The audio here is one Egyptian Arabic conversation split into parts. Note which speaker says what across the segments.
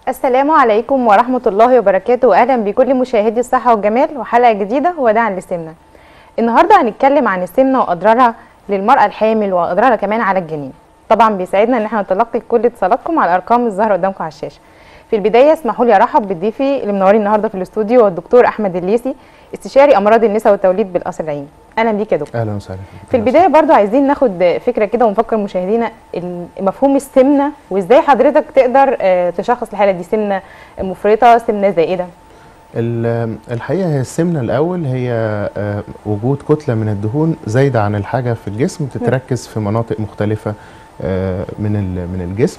Speaker 1: السلام عليكم ورحمة الله وبركاته أهلا بكل مشاهدي الصحة والجمال وحلقة جديدة وداعا للسمنة النهاردة هنتكلم عن السمنة وأضرارها للمرأة الحامل وأضرارها كمان على الجنين طبعا بيسعدنا ان احنا نتلقي كل اتصالاتكم على الارقام الظاهره قدامكم على الشاشه في البدايه اسمحوا لي ارحب بضيفي اللي منورين النهارده في الاستوديو والدكتور احمد الليسي استشاري امراض النساء والتوليد بالقصر العيني اهلا بيك يا دكتور
Speaker 2: اهلا وسهلا
Speaker 1: في البدايه برضو عايزين ناخد فكره كده ونفكر مشاهدينا ال- مفهوم السمنه وازاي حضرتك تقدر آه، تشخص الحاله دي سمنه مفرطه سمنه زائده
Speaker 2: ال- الحقيقه هي السمنه الاول هي آه، وجود كتله من الدهون زايده عن الحاجه في الجسم تتركز في مناطق مختلفه آه، من ال- من الجسم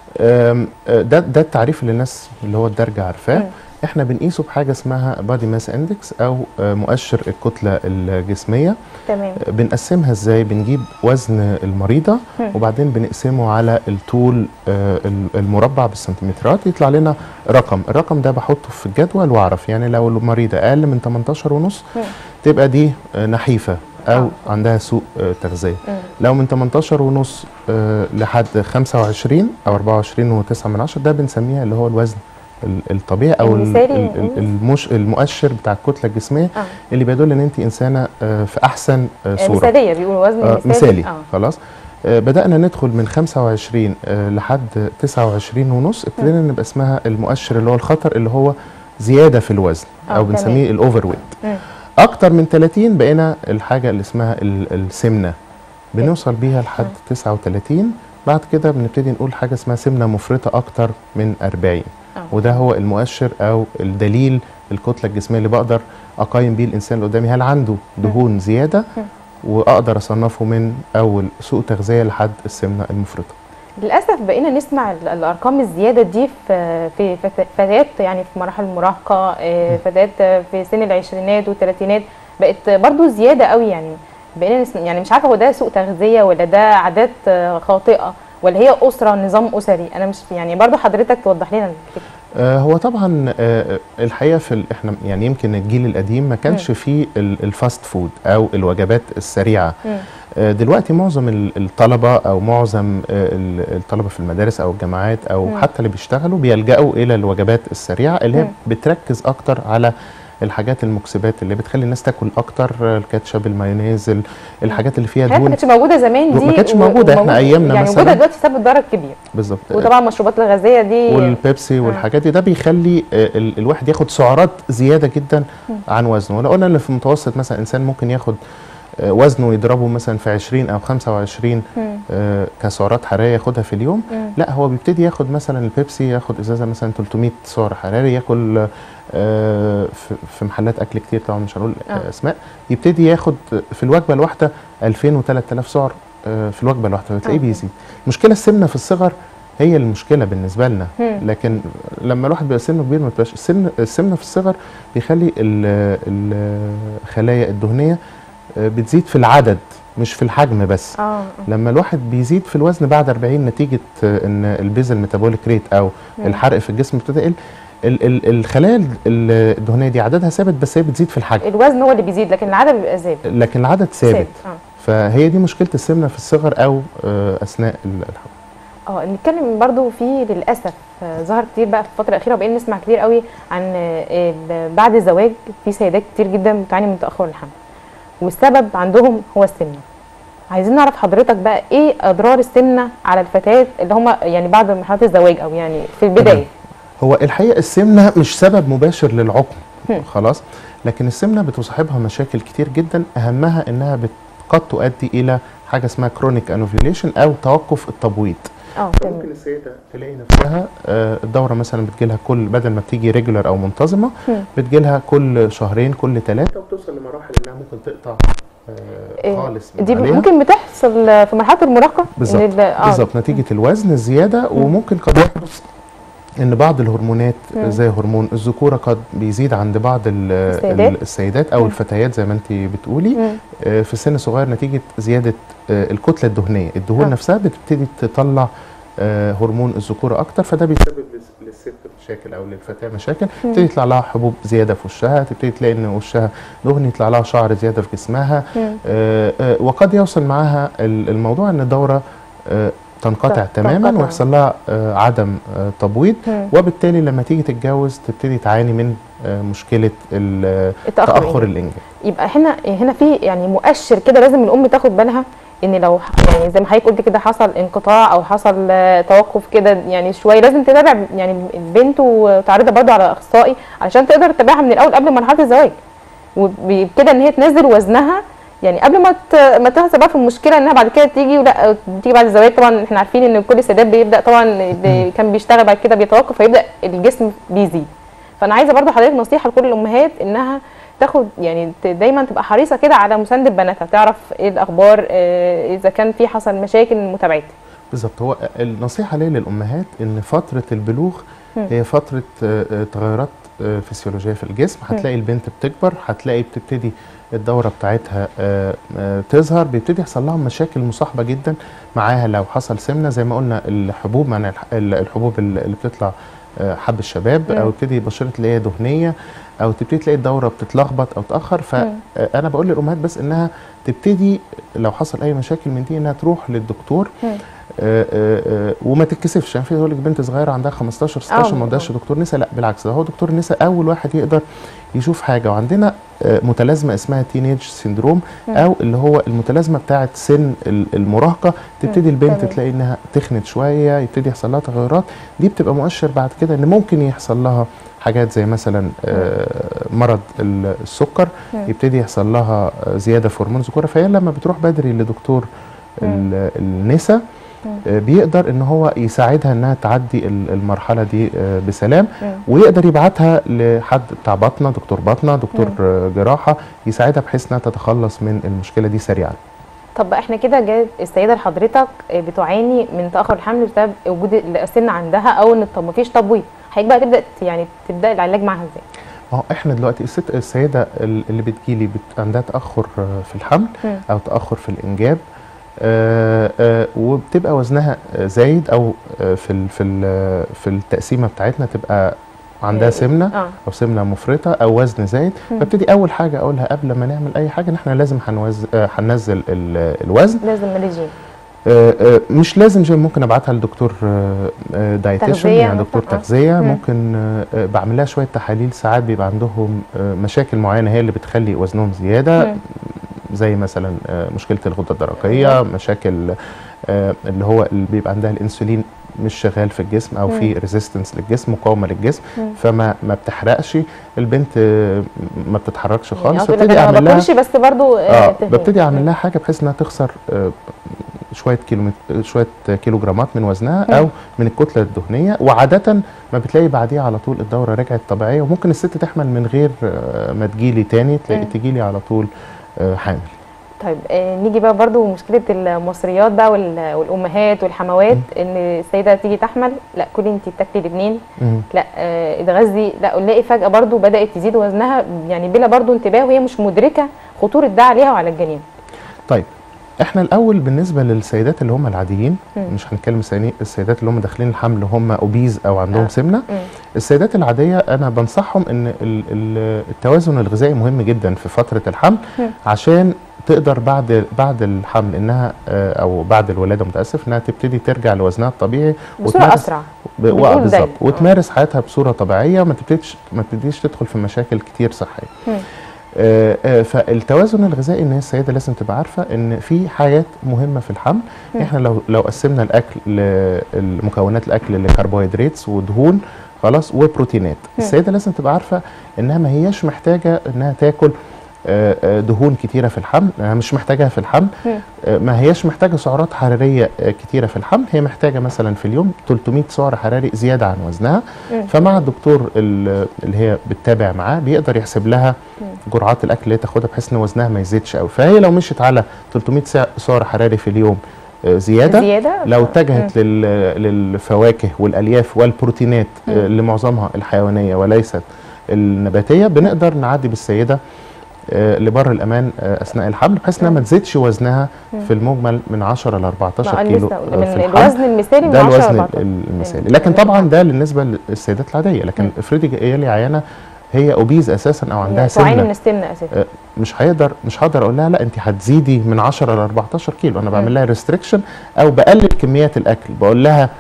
Speaker 2: آم، آه، ده ده التعريف اللي الناس اللي هو الدرجه عارفاه
Speaker 1: مم.
Speaker 2: احنا بنقيسه بحاجه اسمها بادي ماس اندكس او آه، مؤشر الكتله الجسميه
Speaker 1: تمام
Speaker 2: آه، بنقسمها ازاي بنجيب وزن المريضه
Speaker 1: مم.
Speaker 2: وبعدين بنقسمه على الطول آه، المربع بالسنتيمترات يطلع لنا رقم الرقم ده بحطه في الجدول واعرف يعني لو المريضه اقل من 18 ونص
Speaker 1: مم.
Speaker 2: تبقى دي آه، نحيفه او
Speaker 1: آه.
Speaker 2: عندها سوء آه، تغذيه
Speaker 1: مم.
Speaker 2: لو من 18 ونص آه، لحد 25 او 24 و9 من عشرة ده بنسميها اللي هو الوزن ال- الطبيعي او ال-
Speaker 1: المثالي
Speaker 2: ال- ال- المش المؤشر بتاع الكتله الجسميه
Speaker 1: اه
Speaker 2: اللي بيدل ان انت انسانه آه، في احسن آه، صوره
Speaker 1: مثاليه بيقولوا وزن
Speaker 2: آه،
Speaker 1: مثالي
Speaker 2: مثالي
Speaker 1: اه
Speaker 2: خلاص آه، بدأنا ندخل من 25 آه، لحد 29 ونص ابتدينا نبقى اسمها المؤشر اللي هو الخطر اللي هو زيادة في الوزن
Speaker 1: آه،
Speaker 2: أو
Speaker 1: تمام.
Speaker 2: بنسميه الأوفر ويت
Speaker 1: مم.
Speaker 2: أكتر من 30 بقينا الحاجة اللي اسمها ال- السمنة بنوصل بيها لحد 39 بعد كده بنبتدي نقول حاجة اسمها سمنة مفرطة أكتر من 40
Speaker 1: آه.
Speaker 2: وده هو المؤشر أو الدليل الكتلة الجسمية اللي بقدر أقيم بيه الإنسان اللي قدامي هل عنده دهون زيادة
Speaker 1: مم.
Speaker 2: واقدر اصنفه من اول سوء تغذيه لحد السمنه المفرطه
Speaker 1: للاسف بقينا نسمع ال- الارقام الزياده دي في في فت- فتيات يعني في مراحل المراهقه آه، فتيات آه، في سن العشرينات والثلاثينات بقت برضو زياده قوي يعني بقينا نسمع يعني مش عارفه هو ده سوء تغذيه ولا ده عادات آه، خاطئه ولا هي اسره نظام اسري انا مش يعني برضو حضرتك توضح لنا الفكره
Speaker 2: آه هو طبعا آه الحقيقه في ال- احنا يعني يمكن الجيل القديم ما كانش فيه ال- الفاست فود او الوجبات السريعه
Speaker 1: مم.
Speaker 2: آه دلوقتي معظم ال- الطلبه او معظم آه ال- الطلبه في المدارس او الجامعات او
Speaker 1: مم.
Speaker 2: حتى اللي بيشتغلوا بيلجأوا الى الوجبات السريعه اللي هي
Speaker 1: مم.
Speaker 2: بتركز اكتر على الحاجات المكسبات اللي بتخلي الناس تاكل اكتر آه، الكاتشب المايونيز ال- الحاجات اللي فيها
Speaker 1: حاجات ما
Speaker 2: دهون
Speaker 1: كانتش موجوده زمان دي
Speaker 2: ما كانتش
Speaker 1: و-
Speaker 2: موجودة، إحنا
Speaker 1: وموجودة-
Speaker 2: أيامنا
Speaker 1: يعني
Speaker 2: مثلاً.
Speaker 1: موجوده دلوقتي سبب ضرر كبير
Speaker 2: بالظبط
Speaker 1: وطبعا المشروبات الغازيه دي
Speaker 2: والبيبسي والحاجات دي ده بيخلي آه، ال- الواحد ياخد سعرات زياده جدا عن وزنه ولو قلنا ان في المتوسط مثلا انسان ممكن ياخد آه، وزنه يضربه مثلا في 20 او 25
Speaker 1: مم.
Speaker 2: آه، كسعرات حراريه ياخدها في اليوم
Speaker 1: مم.
Speaker 2: لا هو بيبتدي ياخد مثلا البيبسي ياخد ازازه مثلا 300 سعر حراري ياكل آه، في- في محلات اكل كتير طبعا مش هنقول
Speaker 1: آه.
Speaker 2: آه، اسماء يبتدي ياخد في الوجبه الواحده 2000 و3000 سعر آه، في الوجبه الواحده فتلاقيه
Speaker 1: آه.
Speaker 2: بيزيد المشكله السمنه في الصغر هي المشكله بالنسبه لنا
Speaker 1: مم.
Speaker 2: لكن لما الواحد بيبقى سنه كبير ما بتبقاش السن السمنه في الصغر بيخلي ال- الخلايا الدهنيه آه، بتزيد في العدد مش في الحجم بس
Speaker 1: اه آه.
Speaker 2: لما الواحد بيزيد في الوزن بعد 40 نتيجه آه، ان البيزل ميتابوليك ريت او
Speaker 1: مم.
Speaker 2: الحرق في الجسم ابتدى يقل ال- ال- الخلايا ال- الدهنيه دي عددها ثابت بس هي بتزيد في الحجم
Speaker 1: الوزن هو اللي بيزيد لكن العدد بيبقى ثابت
Speaker 2: لكن العدد ثابت
Speaker 1: اه
Speaker 2: فهي دي مشكله السمنه في الصغر او آه، اثناء ال- الحمل
Speaker 1: اه نتكلم برضو في للاسف آه، ظهر كتير بقى في الفتره الاخيره بقينا نسمع كتير قوي عن آه، آه، بعد الزواج في سيدات كتير جدا بتعاني من تاخر الحمل والسبب عندهم هو السمنه عايزين نعرف حضرتك بقى ايه اضرار السمنه على الفتيات اللي هم يعني بعد مرحله الزواج او يعني في البدايه
Speaker 2: هو الحقيقه السمنه مش سبب مباشر للعقم
Speaker 1: هم.
Speaker 2: خلاص لكن السمنه بتصاحبها مشاكل كتير جدا اهمها انها بت- قد تؤدي الى حاجه اسمها كرونيك انوفيوليشن او توقف التبويض
Speaker 1: اه تمام
Speaker 2: ممكن السيده تلاقي نفسها آه، الدوره مثلا بتجيلها كل بدل ما بتيجي ريجولار او منتظمه
Speaker 1: هم.
Speaker 2: بتجيلها كل شهرين كل ثلاثه وبتوصل لمراحل انها ممكن تقطع آه،
Speaker 1: إيه،
Speaker 2: خالص من
Speaker 1: دي
Speaker 2: عليها.
Speaker 1: ممكن بتحصل في مرحله المراهقه إن
Speaker 2: بالظبط
Speaker 1: ال- آه،
Speaker 2: بالظبط نتيجه الوزن الزياده وممكن قد يحدث ان بعض الهرمونات
Speaker 1: مم.
Speaker 2: زي هرمون الذكوره قد بيزيد عند بعض ال-
Speaker 1: السيدات؟
Speaker 2: ال- السيدات او
Speaker 1: مم.
Speaker 2: الفتيات زي ما انت بتقولي
Speaker 1: مم.
Speaker 2: آه، في سن صغير نتيجه زياده آه، الكتله الدهنيه الدهون
Speaker 1: آه.
Speaker 2: نفسها بتبتدي تطلع آه، هرمون الذكوره اكتر فده بيسبب للس- للست مشاكل او للفتاه مشاكل
Speaker 1: مم.
Speaker 2: تبتدي يطلع لها حبوب زياده في وشها تبتدي تلاقي ان وشها دهن يطلع لها شعر زياده في جسمها
Speaker 1: مم.
Speaker 2: آه، آه، وقد يوصل معاها ال- الموضوع ان الدوره آه، تنقطع
Speaker 1: ت-
Speaker 2: تماما
Speaker 1: تنقطع.
Speaker 2: ويحصل لها آه، عدم آه، تبويض
Speaker 1: مم.
Speaker 2: وبالتالي لما تيجي تتجوز تبتدي تعاني من آه، مشكله ال-
Speaker 1: التأخر
Speaker 2: تاخر
Speaker 1: الإنجاب.
Speaker 2: الانجاب
Speaker 1: يبقى هنا هنا في يعني مؤشر كده لازم الام تاخد بالها ان لو ح- يعني زي ما حضرتك قلت كده حصل انقطاع او حصل آه، توقف كده يعني شويه لازم تتابع يعني البنت وتعرضها برضو على اخصائي علشان تقدر تتابعها من الاول قبل مرحله الزواج وبكده ان هي تنزل وزنها يعني قبل ما ت- ما تحصل بقى في المشكله انها بعد كده تيجي ولا تيجي بعد الزواج طبعا احنا عارفين ان كل السيدات بيبدا طبعا اللي كان بيشتغل بعد كده بيتوقف فيبدا الجسم بيزيد فانا عايزه برضو حضرتك نصيحه لكل الامهات انها تاخد يعني ت- دايما تبقى حريصه كده على مسانده بناتها تعرف ايه الاخبار آه، اذا كان في حصل مشاكل متابعتها
Speaker 2: بالظبط هو النصيحه ليا للامهات ان فتره البلوغ
Speaker 1: مم.
Speaker 2: هي فتره آه، آه، تغيرات آه، فسيولوجيه في الجسم هتلاقي البنت بتكبر هتلاقي بتبتدي الدوره بتاعتها آه، آه، تظهر بيبتدي يحصل لها مشاكل مصاحبه جدا معاها لو حصل سمنه زي ما قلنا الحبوب من الح- ال- الحبوب اللي اللي بتطلع آه، حب الشباب
Speaker 1: مم.
Speaker 2: او تبتدي بشره تلاقيها دهنيه او تبتدي تلاقي الدوره بتتلخبط او تاخر
Speaker 1: مم.
Speaker 2: فانا بقول للامهات بس انها تبتدي لو حصل اي مشاكل من دي انها تروح للدكتور
Speaker 1: مم.
Speaker 2: آه، آه، آه، وما تتكسفش يعني في يقول لك بنت صغيره عندها 15 16 ما
Speaker 1: آه.
Speaker 2: وداش دكتور نساء لا بالعكس ده هو دكتور النساء اول واحد يقدر يشوف حاجه وعندنا آه، متلازمه اسمها تينيج سيندروم
Speaker 1: مم.
Speaker 2: او اللي هو المتلازمه بتاعه سن ال- المراهقه تبتدي البنت
Speaker 1: تمام.
Speaker 2: تلاقي انها تخنت شويه يبتدي يحصل لها تغيرات دي بتبقى مؤشر بعد كده ان ممكن يحصل لها حاجات زي مثلا آه، مرض ال- السكر
Speaker 1: مم.
Speaker 2: يبتدي يحصل لها آه، زياده في هرمون الذكوره فهي لما بتروح بدري لدكتور ال- النساء
Speaker 1: مم.
Speaker 2: آه، بيقدر ان هو يساعدها انها تعدي ال- المرحله دي آه، بسلام
Speaker 1: مم.
Speaker 2: ويقدر يبعتها لحد بتاع باطنه دكتور باطنه دكتور
Speaker 1: مم.
Speaker 2: آه، جراحه يساعدها بحيث انها تتخلص من المشكله دي سريعا
Speaker 1: طب احنا كده جاء السيده لحضرتك آه، بتعاني من تاخر الحمل بسبب وجود السن عندها او ان طب مفيش تبويض حضرتك بقى تبدا ت- يعني تبدا العلاج معاها ازاي؟
Speaker 2: ما هو احنا دلوقتي الست السيده ال- اللي بتجيلي بت عندها تاخر آه، في الحمل
Speaker 1: مم.
Speaker 2: او تاخر في الانجاب آه، آه، وبتبقى وزنها آه، زايد او آه، في ال- في ال- في التقسيمه بتاعتنا تبقى عندها
Speaker 1: آه،
Speaker 2: سمنه
Speaker 1: اه
Speaker 2: او سمنه مفرطه او وزن زايد
Speaker 1: مم.
Speaker 2: فابتدي اول حاجه اقولها قبل ما نعمل اي حاجه ان احنا لازم هنوز... آه، هننزل ال- الوزن
Speaker 1: لازم ريجيم
Speaker 2: آه، آه، مش لازم جيم ممكن ابعتها لدكتور دايتيشن
Speaker 1: تغذية
Speaker 2: يعني دكتور
Speaker 1: مثلاً، آه.
Speaker 2: تغذيه
Speaker 1: مم.
Speaker 2: ممكن آه، آه، بعمل لها شويه تحاليل ساعات بيبقى عندهم آه، مشاكل معينه هي اللي بتخلي وزنهم زياده
Speaker 1: مم.
Speaker 2: زي مثلا آه، مشكله الغده الدرقيه مشاكل آه، اللي هو اللي بيبقى عندها الانسولين مش شغال في الجسم او في
Speaker 1: مم.
Speaker 2: ريزيستنس للجسم مقاومه للجسم
Speaker 1: مم.
Speaker 2: فما ما بتحرقش البنت آه، ما بتتحركش
Speaker 1: يعني
Speaker 2: خالص
Speaker 1: أقول لك
Speaker 2: فابتدي
Speaker 1: انا ما
Speaker 2: اعمل لها
Speaker 1: باكلش بس برضو آه،
Speaker 2: اه
Speaker 1: تخمين.
Speaker 2: ببتدي اعمل لها حاجه بحيث انها تخسر آه، شويه كيلو شويه كيلو جرامات من وزنها
Speaker 1: مم.
Speaker 2: او من الكتله الدهنيه وعاده ما بتلاقي بعديها على طول الدوره رجعت طبيعيه وممكن الست تحمل من غير آه، ما تجيلي تاني تلاقي
Speaker 1: مم.
Speaker 2: تجيلي على طول آه، حامل
Speaker 1: طيب آه نيجي بقى برضو مشكله المصريات بقى وال- والامهات والحموات ان السيده تيجي تحمل لا كلي انت بتاكلي لبنان
Speaker 2: مم.
Speaker 1: لا آه اتغذي لا نلاقي فجاه برضو بدات تزيد وزنها يعني بلا برضو انتباه وهي مش مدركه خطوره ده عليها وعلى الجنين
Speaker 2: طيب احنا الاول بالنسبه للسيدات اللي هم العاديين
Speaker 1: مم.
Speaker 2: مش هنتكلم السيدات- السيدات اللي هم داخلين الحمل هم اوبيز او عندهم
Speaker 1: آه.
Speaker 2: سمنه
Speaker 1: مم.
Speaker 2: السيدات العاديه انا بنصحهم ان ال- ال- التوازن الغذائي مهم جدا في فتره الحمل
Speaker 1: مم.
Speaker 2: عشان تقدر بعد بعد الحمل انها آه، او بعد الولاده متاسف انها تبتدي ترجع لوزنها الطبيعي
Speaker 1: بصوره
Speaker 2: وتمارس-
Speaker 1: اسرع
Speaker 2: ب-
Speaker 1: بنقول
Speaker 2: آه،
Speaker 1: ده.
Speaker 2: بالظبط
Speaker 1: آه.
Speaker 2: وتمارس حياتها بصوره طبيعيه وما تبتديش ما تبتديش تدخل في مشاكل كتير صحيه
Speaker 1: مم.
Speaker 2: آه، آه، فالتوازن الغذائي ان هي السيده لازم تبقى عارفه ان في حاجات مهمه في الحمل
Speaker 1: مم.
Speaker 2: احنا لو لو قسمنا الاكل لمكونات الاكل لكربوهيدرات ودهون خلاص وبروتينات
Speaker 1: مم.
Speaker 2: السيده لازم تبقى عارفه انها ما هياش محتاجه انها تاكل آه، آه، دهون كتيره في الحمل انها مش محتاجها في الحمل
Speaker 1: مم.
Speaker 2: آه، ما هياش محتاجه سعرات حراريه آه، كتيره في الحمل هي محتاجه مثلا في اليوم 300 سعر حراري زياده عن وزنها
Speaker 1: مم.
Speaker 2: فمع الدكتور ال- اللي هي بتتابع معاه بيقدر يحسب لها
Speaker 1: مم.
Speaker 2: جرعات الاكل اللي هي تاخدها بحيث ان وزنها ما يزيدش قوي فهي لو مشيت على 300 سع- سعر حراري في اليوم آه، زياده
Speaker 1: زياده
Speaker 2: لو
Speaker 1: مم.
Speaker 2: اتجهت لل- للفواكه والالياف والبروتينات آه،
Speaker 1: مم.
Speaker 2: اللي معظمها الحيوانيه وليست النباتيه بنقدر نعدي بالسيده آه، لبر الامان آه، اثناء الحمل بحيث انها ما
Speaker 1: مم.
Speaker 2: تزيدش وزنها
Speaker 1: مم.
Speaker 2: في المجمل من 10 ل 14
Speaker 1: ما أنا
Speaker 2: كيلو
Speaker 1: لسه
Speaker 2: آه،
Speaker 1: من
Speaker 2: في الحمل
Speaker 1: الوزن المثالي من
Speaker 2: ده
Speaker 1: 10 ل
Speaker 2: الوزن
Speaker 1: 14
Speaker 2: ال- المثالي
Speaker 1: مم.
Speaker 2: لكن طبعا ده بالنسبه للسيدات العاديه لكن
Speaker 1: مم.
Speaker 2: افرضي جايه لي عيانه هي اوبيز اساسا او عندها
Speaker 1: يعني تعاني من
Speaker 2: سمنه
Speaker 1: السمنه اساسا
Speaker 2: آه، مش هيقدر مش هقدر اقول لها لا انت هتزيدي من 10 ل 14 كيلو انا
Speaker 1: مم.
Speaker 2: بعمل لها ريستريكشن او بقلل كميات الاكل بقول لها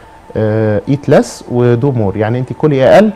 Speaker 2: ايت لس ودو مور يعني انت كلي اقل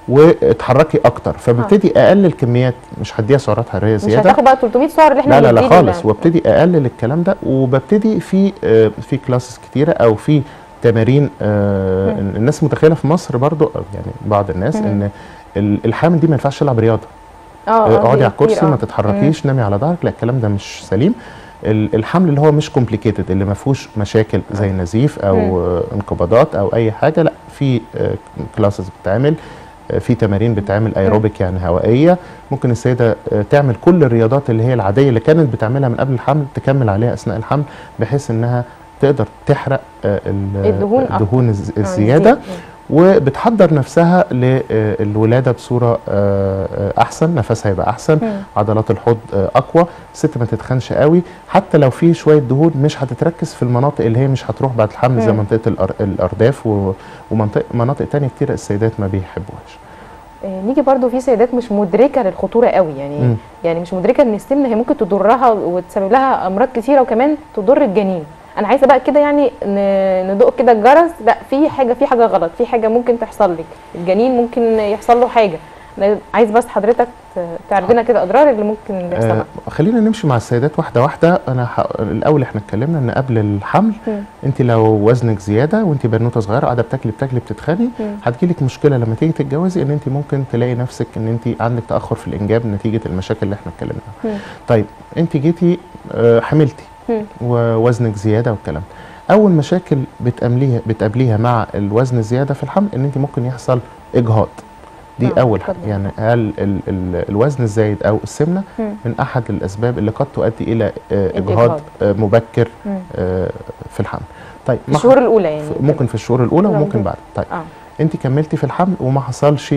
Speaker 2: واتحركي اكتر فببتدي اقلل كميات مش هديها سعرات حراريه
Speaker 1: مش
Speaker 2: زياده
Speaker 1: هتاخد بقى 300 سعر اللي احنا
Speaker 2: لا لا لا
Speaker 1: بنديه
Speaker 2: خالص
Speaker 1: لل-
Speaker 2: وابتدي اقلل الكلام ده وببتدي في آه، في كلاسز كتيره او في تمارين آه،
Speaker 1: مم.
Speaker 2: الناس متخيله في مصر برضو أو يعني بعض الناس
Speaker 1: مم.
Speaker 2: ان ال- الحامل دي ما ينفعش تلعب رياضه
Speaker 1: اه
Speaker 2: آه،
Speaker 1: آه،
Speaker 2: اقعدي
Speaker 1: هي
Speaker 2: على الكرسي
Speaker 1: كتير،
Speaker 2: ما
Speaker 1: آه.
Speaker 2: تتحركيش نامي على ظهرك لا الكلام ده مش سليم ال- الحمل اللي هو مش كومبليكيتد اللي ما فيهوش مشاكل زي نزيف او
Speaker 1: مم.
Speaker 2: آه، انقباضات او اي حاجه لا في كلاسز بتتعمل آه، في تمارين بتعمل ايروبيك يعني هوائيه ممكن السيده آه، تعمل كل الرياضات اللي هي العاديه اللي كانت بتعملها من قبل الحمل تكمل عليها اثناء الحمل بحيث انها تقدر تحرق آه، ال-
Speaker 1: الدهون أكتر.
Speaker 2: الدهون الز-
Speaker 1: آه،
Speaker 2: الزياده
Speaker 1: مم.
Speaker 2: وبتحضر نفسها للولاده بصوره آه، آه، احسن نفسها يبقى احسن
Speaker 1: مم.
Speaker 2: عضلات الحوض آه، اقوى الست ما تتخنش قوي حتى لو في شويه دهون مش هتتركز في المناطق اللي هي مش هتروح بعد الحمل زي
Speaker 1: مم.
Speaker 2: منطقه الأر- الارداف و- ومناطق مناطق تانية كتير السيدات ما بيحبوهاش
Speaker 1: آه، نيجي برضو في سيدات مش مدركه للخطوره قوي يعني
Speaker 2: مم.
Speaker 1: يعني مش مدركه ان السمنه هي ممكن تضرها وتسبب لها امراض كثيره وكمان تضر الجنين انا عايزه بقى كده يعني ن- ندق كده الجرس لا في حاجه في حاجه غلط في حاجه ممكن تحصل لك الجنين ممكن يحصل له حاجه أنا عايز بس حضرتك ت- تعرض لنا كده اضرار اللي ممكن يحصل
Speaker 2: آه خلينا نمشي مع السيدات واحده واحده انا ح... الاول احنا اتكلمنا ان قبل الحمل
Speaker 1: مم.
Speaker 2: انت لو وزنك زياده وانت بنوته صغيره قاعده بتاكلي بتاكلي بتتخني
Speaker 1: مم.
Speaker 2: هتجيلك مشكله لما تيجي تتجوزي ان انت ممكن تلاقي نفسك ان انت عندك تاخر في الانجاب نتيجه المشاكل اللي احنا اتكلمنا عنها.
Speaker 1: مم.
Speaker 2: طيب انت جيتي آه، حملتي
Speaker 1: مم.
Speaker 2: ووزنك زياده والكلام ده اول مشاكل بتقابليها بتقابليها مع الوزن الزياده في الحمل ان انت ممكن يحصل اجهاض دي
Speaker 1: آه،
Speaker 2: اول حاجه
Speaker 1: اتفضل.
Speaker 2: يعني هل ال ال الوزن الزايد او السمنه
Speaker 1: مم.
Speaker 2: من احد الاسباب اللي قد تؤدي الى آه،
Speaker 1: الإجهاض.
Speaker 2: اجهاض آه، مبكر
Speaker 1: مم.
Speaker 2: آه، في الحمل طيب
Speaker 1: في
Speaker 2: ما
Speaker 1: الشهور الاولى يعني
Speaker 2: ح- ممكن في الشهور الاولى
Speaker 1: لا،
Speaker 2: وممكن
Speaker 1: ممكن.
Speaker 2: بعد طيب
Speaker 1: اه
Speaker 2: انت كملتي في الحمل وما حصلش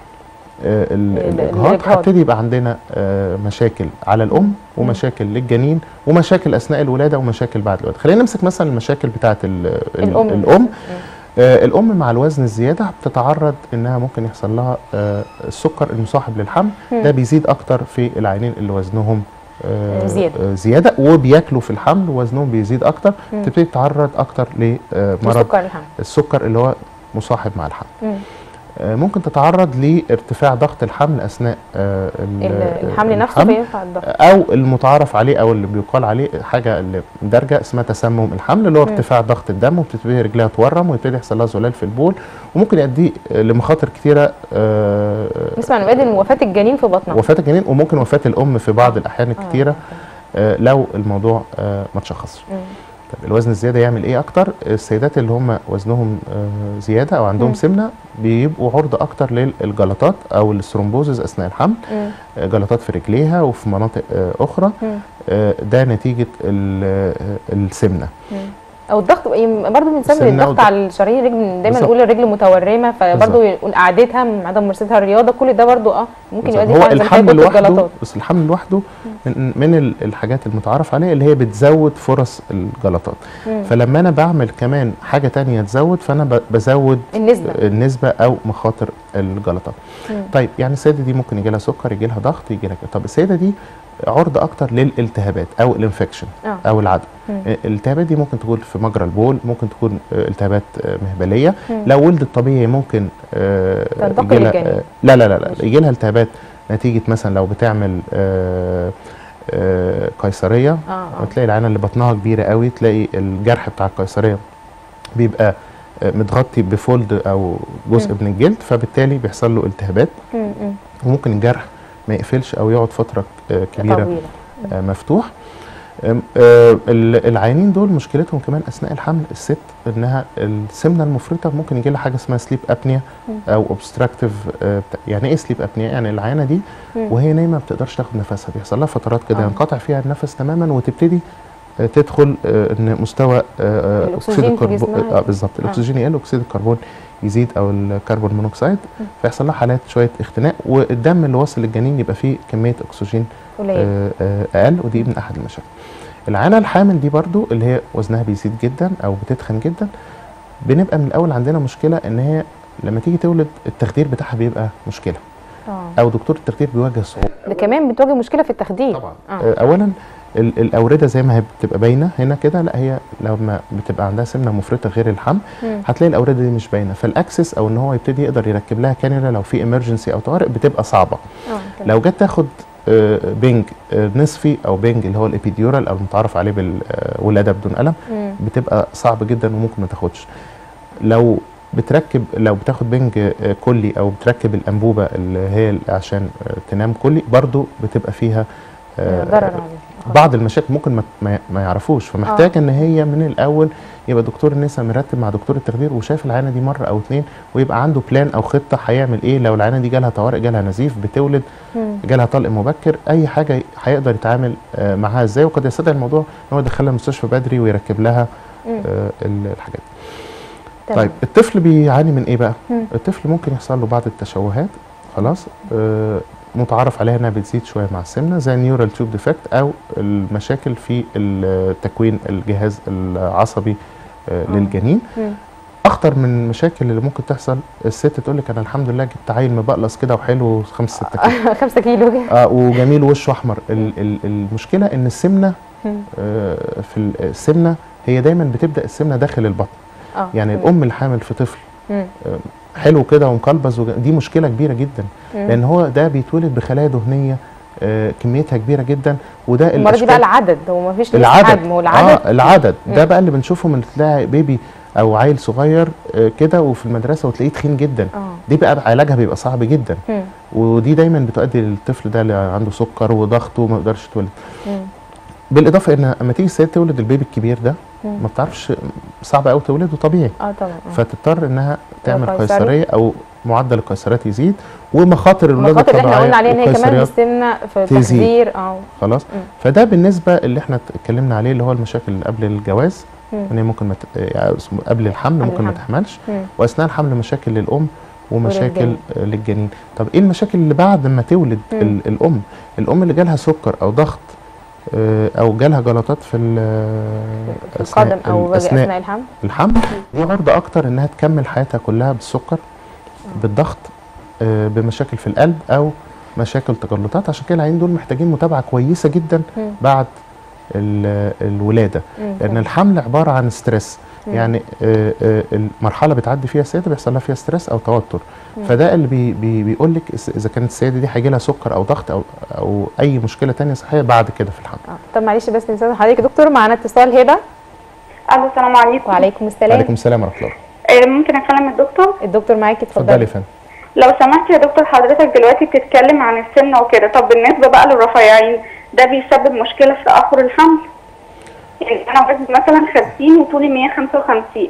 Speaker 2: آه، ال-
Speaker 1: ال-
Speaker 2: الاجهاض
Speaker 1: الإجهاض.
Speaker 2: هبتدي يبقى عندنا آه، مشاكل على الام ومشاكل للجنين ومشاكل اثناء الولاده ومشاكل بعد الولاده خلينا نمسك مثلا المشاكل بتاعه ال- ال-
Speaker 1: الام
Speaker 2: الام
Speaker 1: مم.
Speaker 2: آه، الام مع الوزن الزياده بتتعرض انها ممكن يحصل لها آه، السكر المصاحب للحمل
Speaker 1: مم.
Speaker 2: ده بيزيد اكتر في العينين اللي وزنهم آه،
Speaker 1: زيادة.
Speaker 2: آه، زياده وبياكلوا في الحمل ووزنهم بيزيد اكتر
Speaker 1: مم.
Speaker 2: تبتدي تتعرض اكتر لمرض
Speaker 1: سكر الحمل
Speaker 2: السكر اللي هو مصاحب مع الحمل
Speaker 1: مم.
Speaker 2: آه، ممكن تتعرض لارتفاع ضغط الحمل اثناء آه، ال-
Speaker 1: ال- الحمل نفسه
Speaker 2: الحمل.
Speaker 1: بيرفع الضغط
Speaker 2: او المتعارف عليه او اللي بيقال عليه حاجه اللي دارجه اسمها تسمم الحمل اللي هو
Speaker 1: مم.
Speaker 2: ارتفاع ضغط الدم وبتبتدي رجلها تورم ويبتدي يحصل لها زلال في البول وممكن يؤدي لمخاطر كثيره آه،
Speaker 1: نسمع عن بدل وفاه الجنين في بطنها
Speaker 2: وفاه الجنين وممكن وفاه الام في بعض
Speaker 1: آه.
Speaker 2: الاحيان
Speaker 1: آه.
Speaker 2: الكثيره آه، لو الموضوع آه، ما تشخصش
Speaker 1: مم.
Speaker 2: طب الوزن الزياده يعمل ايه اكتر السيدات اللي هم وزنهم آه، زياده او عندهم
Speaker 1: مم.
Speaker 2: سمنه بيبقوا عرضه اكتر للجلطات او الثرومبوزز اثناء الحمل
Speaker 1: مم.
Speaker 2: آه، جلطات في رجليها وفي مناطق آه، اخرى
Speaker 1: مم.
Speaker 2: آه، ده نتيجه ال- آه، السمنه
Speaker 1: مم. او الضغط برضه بنسبب
Speaker 2: السمنة
Speaker 1: الضغط
Speaker 2: والضغط.
Speaker 1: على الشرايين الرجل دايما
Speaker 2: بالظبط.
Speaker 1: نقول الرجل متورمه فبرضه يقول قعدتها من عدم ممارستها الرياضه كل ده برضه اه ممكن
Speaker 2: بالظبط.
Speaker 1: يؤدي
Speaker 2: هو
Speaker 1: فعلا زي ما
Speaker 2: الحمل
Speaker 1: حضرتك قلت
Speaker 2: لوحده
Speaker 1: الجلطات
Speaker 2: بس الحمل لوحده من, من ال- الحاجات المتعارف عليها اللي هي بتزود فرص الجلطات
Speaker 1: مم.
Speaker 2: فلما انا بعمل كمان حاجه تانية تزود فانا ب- بزود
Speaker 1: النسبه
Speaker 2: النسبه او مخاطر الجلطات
Speaker 1: مم.
Speaker 2: طيب يعني السيده دي ممكن يجي لها سكر يجي لها ضغط يجي لها كده. طب السيده دي عرضه اكتر للالتهابات او الانفكشن
Speaker 1: اه
Speaker 2: او العدوى
Speaker 1: مم.
Speaker 2: الالتهابات دي ممكن تكون في مجرى البول ممكن تكون آه، التهابات آه، مهبليه
Speaker 1: مم.
Speaker 2: لو ولدت طبيعي ممكن آه،
Speaker 1: تنتقل
Speaker 2: يجي لها-
Speaker 1: للجنين.
Speaker 2: آه، لا لا لا لا
Speaker 1: ماشي.
Speaker 2: يجي لها التهابات نتيجه مثلا لو بتعمل آه، آه، قيصريه
Speaker 1: اه اه
Speaker 2: وتلاقي العينه اللي بطنها كبيره قوي تلاقي الجرح بتاع القيصريه بيبقى آه، متغطي بفولد او جزء
Speaker 1: مم.
Speaker 2: من الجلد فبالتالي بيحصل له التهابات
Speaker 1: مم. مم.
Speaker 2: وممكن الجرح ما يقفلش او يقعد فتره آه، كبيره
Speaker 1: طويله
Speaker 2: آه، مفتوح آم، آه، ال- العيانين دول مشكلتهم كمان اثناء الحمل الست انها السمنه المفرطه ممكن يجي لها حاجه اسمها سليب ابنيا
Speaker 1: مم.
Speaker 2: او اوبستراكتيف يعني ايه سليب ابنيا يعني العيانه دي
Speaker 1: مم.
Speaker 2: وهي نايمه ما بتقدرش تاخد نفسها بيحصل لها فترات كده
Speaker 1: آه.
Speaker 2: ينقطع فيها النفس تماما وتبتدي آه، تدخل آه، ان مستوى آه، آه،
Speaker 1: الأكسجين في
Speaker 2: الكربون
Speaker 1: جسمها
Speaker 2: اه بالظبط الاكسجين يقل اكسيد الكربون يزيد او الكربون مونوكسيد
Speaker 1: مم.
Speaker 2: فيحصل لها حالات شويه اختناق والدم اللي واصل للجنين يبقى فيه كميه اكسجين
Speaker 1: قليل
Speaker 2: آه، آه، اقل ودي من احد المشاكل العانه الحامل دي برضو اللي هي وزنها بيزيد جدا او بتتخن جدا بنبقى من الاول عندنا مشكله ان هي لما تيجي تولد التخدير بتاعها بيبقى مشكله
Speaker 1: اه
Speaker 2: او دكتور التخدير بيواجه صعوبه
Speaker 1: ده كمان بتواجه مشكله في التخدير
Speaker 2: طبعا
Speaker 1: آه.
Speaker 2: آه. اولا ال- الاورده زي ما هي بتبقى باينه هنا كده لا هي لما بتبقى عندها سمنه مفرطه غير الحمل
Speaker 1: مم.
Speaker 2: هتلاقي الاورده دي مش باينه فالاكسس او ان هو يبتدي يقدر يركب لها كانيولا لو في امرجنسي او طوارئ بتبقى صعبه
Speaker 1: اه تمام.
Speaker 2: لو جت تاخد آه، بنج آه، نصفي او بنج اللي هو الابيديورال او المتعارف عليه بالولاده بدون الم
Speaker 1: مم.
Speaker 2: بتبقى صعب جدا وممكن ما تاخدش لو بتركب لو بتاخد بنج آه، كلي او بتركب الانبوبه اللي هي عشان آه، تنام كلي برضو بتبقى فيها آه،
Speaker 1: ضرر عليه
Speaker 2: بعض المشاكل ممكن ما, ما- ما يعرفوش فمحتاج ان هي من الاول يبقى دكتور النساء مرتب مع دكتور التخدير وشاف العينه دي مره او اتنين ويبقى عنده بلان او خطه هيعمل ايه لو العينه دي جالها طوارئ جالها نزيف بتولد
Speaker 1: مم.
Speaker 2: جالها طلق مبكر اي حاجه هيقدر يتعامل آه، معاها ازاي وقد يستدعي الموضوع ان هو يدخلها المستشفى بدري ويركب لها
Speaker 1: مم.
Speaker 2: آه، ال- الحاجات
Speaker 1: تمام.
Speaker 2: طيب الطفل بيعاني من ايه بقى
Speaker 1: مم.
Speaker 2: الطفل ممكن يحصل له بعض التشوهات خلاص آه، متعارف عليها انها بتزيد شويه مع السمنه زي النيورال تيوب ديفكت او المشاكل في ال- تكوين الجهاز العصبي آه،
Speaker 1: آه.
Speaker 2: للجنين
Speaker 1: مم.
Speaker 2: اخطر من المشاكل اللي ممكن تحصل الست تقول لك انا الحمد لله جبت عيل مبقلص كده وحلو خمس ست كيلو
Speaker 1: خمسة كيلو كده
Speaker 2: اه وجميل وشه احمر ال- ال- المشكله ان السمنه
Speaker 1: مم.
Speaker 2: آه، في ال- السمنه هي دايما بتبدا السمنه داخل البطن
Speaker 1: اه
Speaker 2: يعني
Speaker 1: مم.
Speaker 2: الام الحامل في طفل
Speaker 1: مم.
Speaker 2: حلو كده ومقلبز وج- دي مشكله كبيره جدا
Speaker 1: مم.
Speaker 2: لان هو ده بيتولد بخلايا دهنيه آه، كميتها كبيره جدا وده
Speaker 1: المره دي بقى
Speaker 2: الأشكال-
Speaker 1: العدد هو ما فيش
Speaker 2: العدد
Speaker 1: حجم هو العدد
Speaker 2: اه العدد ده
Speaker 1: مم.
Speaker 2: بقى اللي بنشوفه من تلاقي بيبي او عيل صغير آه، كده وفي المدرسه وتلاقيه تخين جدا
Speaker 1: اه
Speaker 2: دي بقى علاجها بيبقى صعب جدا
Speaker 1: مم.
Speaker 2: ودي دايما بتؤدي للطفل ده اللي عنده سكر وضغط وما يقدرش يتولد
Speaker 1: مم.
Speaker 2: بالاضافه ان لما تيجي الست تولد البيبي الكبير ده
Speaker 1: مم.
Speaker 2: ما بتعرفش صعب قوي تولده طبيعي
Speaker 1: اه طبعا آه.
Speaker 2: فتضطر انها تعمل
Speaker 1: قيصري.
Speaker 2: قيصريه او معدل القيصريات يزيد ومخاطر الولاده
Speaker 1: المخاطر اللي احنا
Speaker 2: الطبيعيه
Speaker 1: قلنا عليها ان هي كمان
Speaker 2: القيصريات
Speaker 1: السمنه في
Speaker 2: تزيد.
Speaker 1: التخدير اه
Speaker 2: خلاص
Speaker 1: مم.
Speaker 2: فده بالنسبه اللي احنا اتكلمنا عليه اللي هو المشاكل اللي قبل الجواز
Speaker 1: مم.
Speaker 2: ان هي ممكن ما ت- يعني اسمه قبل الحمل
Speaker 1: قبل
Speaker 2: ممكن ما
Speaker 1: الحمل.
Speaker 2: تحملش
Speaker 1: مم.
Speaker 2: واثناء الحمل مشاكل للام ومشاكل
Speaker 1: وللجنين.
Speaker 2: آه، للجنين طب ايه المشاكل اللي بعد ما تولد
Speaker 1: مم.
Speaker 2: ال- الام الام اللي جالها سكر او ضغط آه، او جالها جلطات في ال-
Speaker 1: في
Speaker 2: أثناء
Speaker 1: القدم او
Speaker 2: ال-
Speaker 1: اثناء
Speaker 2: اثناء
Speaker 1: الحمل
Speaker 2: الحمل دي عرضه اكتر انها تكمل حياتها كلها بالسكر بالضغط آه، بمشاكل في القلب او مشاكل تجلطات عشان كده العيانين دول محتاجين متابعه كويسه جدا
Speaker 1: مم.
Speaker 2: بعد ال- الولاده
Speaker 1: مم.
Speaker 2: لان الحمل عباره عن ستريس
Speaker 1: مم.
Speaker 2: يعني آه، آه، المرحله بتعدي فيها السيده بيحصل لها فيها ستريس او توتر
Speaker 1: مم.
Speaker 2: فده اللي بي بي بيقول لك اذا كانت السيده دي هيجي لها سكر او ضغط او او اي مشكله تانية صحيه بعد كده في الحمل
Speaker 1: اه طب معلش بس نستاذن حضرتك يا دكتور معانا اتصال هبه
Speaker 3: الو السلام عليكم
Speaker 1: وعليكم السلام
Speaker 2: عليكم السلام ورحمه الله
Speaker 3: آه، ممكن اكلم الدكتور
Speaker 1: الدكتور معاكي
Speaker 2: اتفضلي يا
Speaker 1: اتفضلي
Speaker 2: فندم
Speaker 3: لو سمحت يا دكتور حضرتك دلوقتي بتتكلم عن السمنه وكده طب بالنسبه بقى للرفيعين ده بيسبب مشكله في تاخر الحمل يعني انا وزني مثلا 50 وطولي 155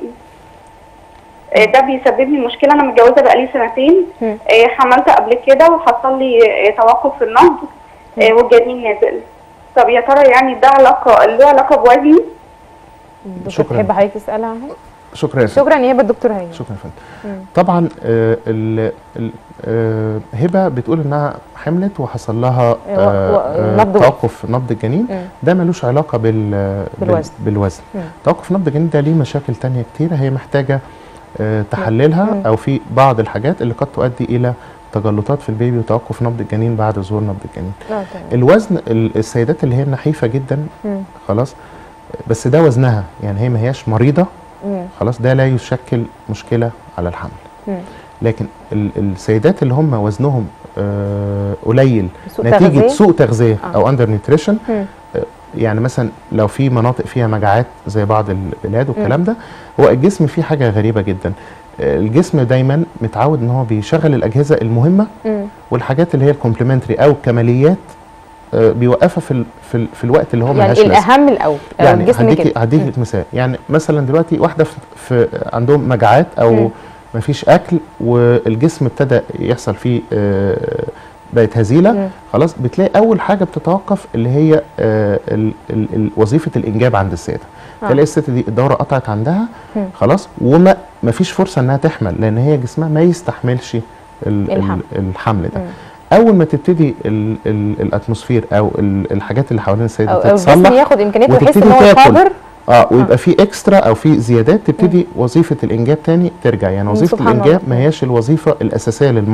Speaker 3: آه، ده بيسبب لي مشكله انا متجوزه بقالي سنتين
Speaker 1: مم.
Speaker 3: آه، حملت قبل كده وحصل لي آه، توقف في النبض آه، والجنين نازل طب يا ترى يعني ده علاقه له علاقه بوزني
Speaker 1: الدكتور
Speaker 2: شكراً.
Speaker 1: تحب حضرتك تسالها عنها
Speaker 2: شكرا يا فندم
Speaker 1: شكرا يا هبه الدكتور هي
Speaker 2: شكرا يا فندم
Speaker 1: مم.
Speaker 2: طبعا آه، ال- ال- آه، هبه بتقول انها حملت وحصل لها
Speaker 1: و- و-
Speaker 2: آه،
Speaker 1: نبض
Speaker 2: آه، توقف نبض الجنين
Speaker 1: مم.
Speaker 2: ده ملوش علاقه بال
Speaker 1: بالوزن.
Speaker 2: بال- بالوزن
Speaker 1: مم.
Speaker 2: توقف نبض الجنين ده ليه مشاكل تانية كتيرة هي محتاجة آه، تحللها
Speaker 1: مم.
Speaker 2: أو في بعض الحاجات اللي قد تؤدي إلى تجلطات في البيبي وتوقف نبض الجنين بعد ظهور نبض الجنين
Speaker 1: اه تمام
Speaker 2: الوزن ال- السيدات اللي هي النحيفة جدا
Speaker 1: مم.
Speaker 2: خلاص بس ده وزنها يعني هي ما هياش مريضة
Speaker 1: مم.
Speaker 2: خلاص ده لا يشكل مشكلة على الحمل
Speaker 1: مم.
Speaker 2: لكن ال- السيدات اللي هم وزنهم آه، قليل
Speaker 1: سوء
Speaker 2: نتيجة
Speaker 1: تغذية؟
Speaker 2: سوء تغذية
Speaker 1: آه.
Speaker 2: أو أندر نيوتريشن
Speaker 1: مم.
Speaker 2: يعني مثلا لو في مناطق فيها مجاعات زي بعض البلاد والكلام ده هو الجسم فيه حاجه غريبه جدا آه، الجسم دايما متعود ان هو بيشغل الاجهزه المهمه
Speaker 1: مم.
Speaker 2: والحاجات اللي هي الكومبلمنتري او الكماليات آه، بيوقفها في ال في, ال في الوقت اللي هو
Speaker 1: يعني
Speaker 2: ملهاش لازمه
Speaker 1: الاهم الاول أو
Speaker 2: يعني
Speaker 1: الجسم
Speaker 2: هديكي
Speaker 1: كده
Speaker 2: هديك مثال يعني مثلا دلوقتي واحده في, في عندهم مجاعات او
Speaker 1: مم.
Speaker 2: مفيش اكل والجسم ابتدى يحصل فيه آه، بقت هزيله
Speaker 1: مم.
Speaker 2: خلاص بتلاقي اول حاجه بتتوقف اللي هي آه، ال- ال- ال- وظيفه الانجاب عند السيده
Speaker 1: آه.
Speaker 2: تلاقي الست دي الدوره قطعت عندها
Speaker 1: مم.
Speaker 2: خلاص وما ما فيش فرصه انها تحمل لان هي جسمها ما يستحملش ال-
Speaker 1: الحمل.
Speaker 2: ال- الحمل ده
Speaker 1: مم.
Speaker 2: اول ما تبتدي ال- ال- الاتموسفير او ال- الحاجات اللي حوالين السيده
Speaker 1: او أو الجسم
Speaker 2: تتصلح
Speaker 1: ياخد امكانيته ويحس ان
Speaker 2: وتبتدي
Speaker 1: هو
Speaker 2: تاكل.
Speaker 1: قادر
Speaker 2: اه ويبقى في اكسترا او في زيادات تبتدي وظيفه الانجاب تاني ترجع يعني
Speaker 1: مم،
Speaker 2: وظيفه
Speaker 1: سبحان
Speaker 2: الانجاب
Speaker 1: الله.
Speaker 2: ما هياش الوظيفه الاساسيه للمراه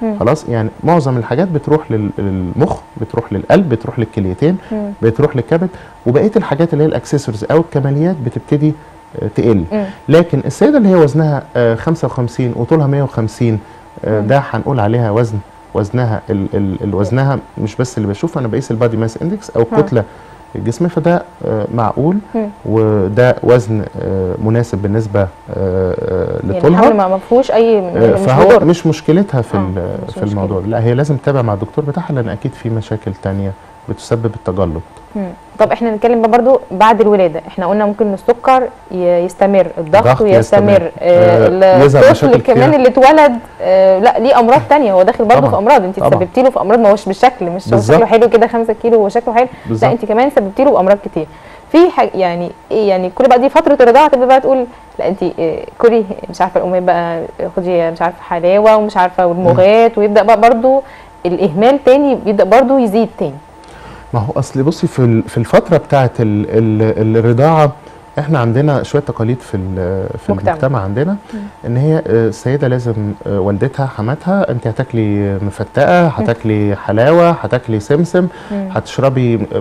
Speaker 1: مم.
Speaker 2: خلاص يعني معظم الحاجات بتروح لل- للمخ بتروح للقلب بتروح للكليتين
Speaker 1: مم.
Speaker 2: بتروح للكبد وبقيه الحاجات اللي هي الاكسسوارز او الكماليات بتبتدي آه، تقل
Speaker 1: مم.
Speaker 2: لكن السيده اللي هي وزنها آه، 55 وطولها 150 آه،
Speaker 1: مم.
Speaker 2: ده هنقول عليها وزن وزنها ال ال الوزنها مش بس اللي بشوفه انا بقيس البادي ماس اندكس او
Speaker 1: ها.
Speaker 2: الكتله الجسم فده آه، معقول
Speaker 1: مم.
Speaker 2: وده وزن آه، مناسب بالنسبه آه، آه،
Speaker 1: يعني
Speaker 2: لطولها
Speaker 1: الحمل ما ما فيهوش اي
Speaker 2: آه،
Speaker 1: مش
Speaker 2: فهو
Speaker 1: مضر.
Speaker 2: مش مشكلتها في
Speaker 1: آه،
Speaker 2: ال-
Speaker 1: مش
Speaker 2: في الموضوع
Speaker 1: مشكلة.
Speaker 2: لا هي لازم تتابع مع الدكتور بتاعها لان اكيد في مشاكل تانية بتسبب التجلط
Speaker 1: مم. طب احنا نتكلم بقى برضو بعد الولاده احنا قلنا ممكن السكر ي- يستمر الضغط
Speaker 2: الضغط
Speaker 1: يستمر
Speaker 2: يستمر.
Speaker 1: آه
Speaker 2: آه، يظهر
Speaker 1: الطفل
Speaker 2: مشاكل
Speaker 1: كمان
Speaker 2: كتيرة.
Speaker 1: اللي اتولد آه لا ليه امراض تانية هو داخل برضو
Speaker 2: طبعاً.
Speaker 1: في امراض انت
Speaker 2: طبعاً.
Speaker 1: سببتي له في امراض ما هوش بالشكل مش هو
Speaker 2: بالظبط.
Speaker 1: شكله حلو كده 5 كيلو وهو شكله حلو لا
Speaker 2: بالظبط.
Speaker 1: انت كمان سببتي له بامراض كتير في حاجه يعني ايه يعني كل بقى دي فتره الرضاعه تبدا بقى تقول لا انت آه، كلي مش عارفه الامهات بقى خدي مش عارفه حلاوه ومش عارفه والمغات ويبدا بقى برضو الاهمال تاني بيبدا برضو يزيد تاني
Speaker 2: ما هو اصل بصي في ال- في الفتره بتاعه ال ال الرضاعه احنا عندنا شويه تقاليد في ال- في
Speaker 1: مجتمع.
Speaker 2: المجتمع عندنا ان هي آه، السيده لازم آه، والدتها حماتها انت هتاكلي مفتقه هتاكلي حلاوه هتاكلي سمسم
Speaker 1: مم.
Speaker 2: هتشربي آه،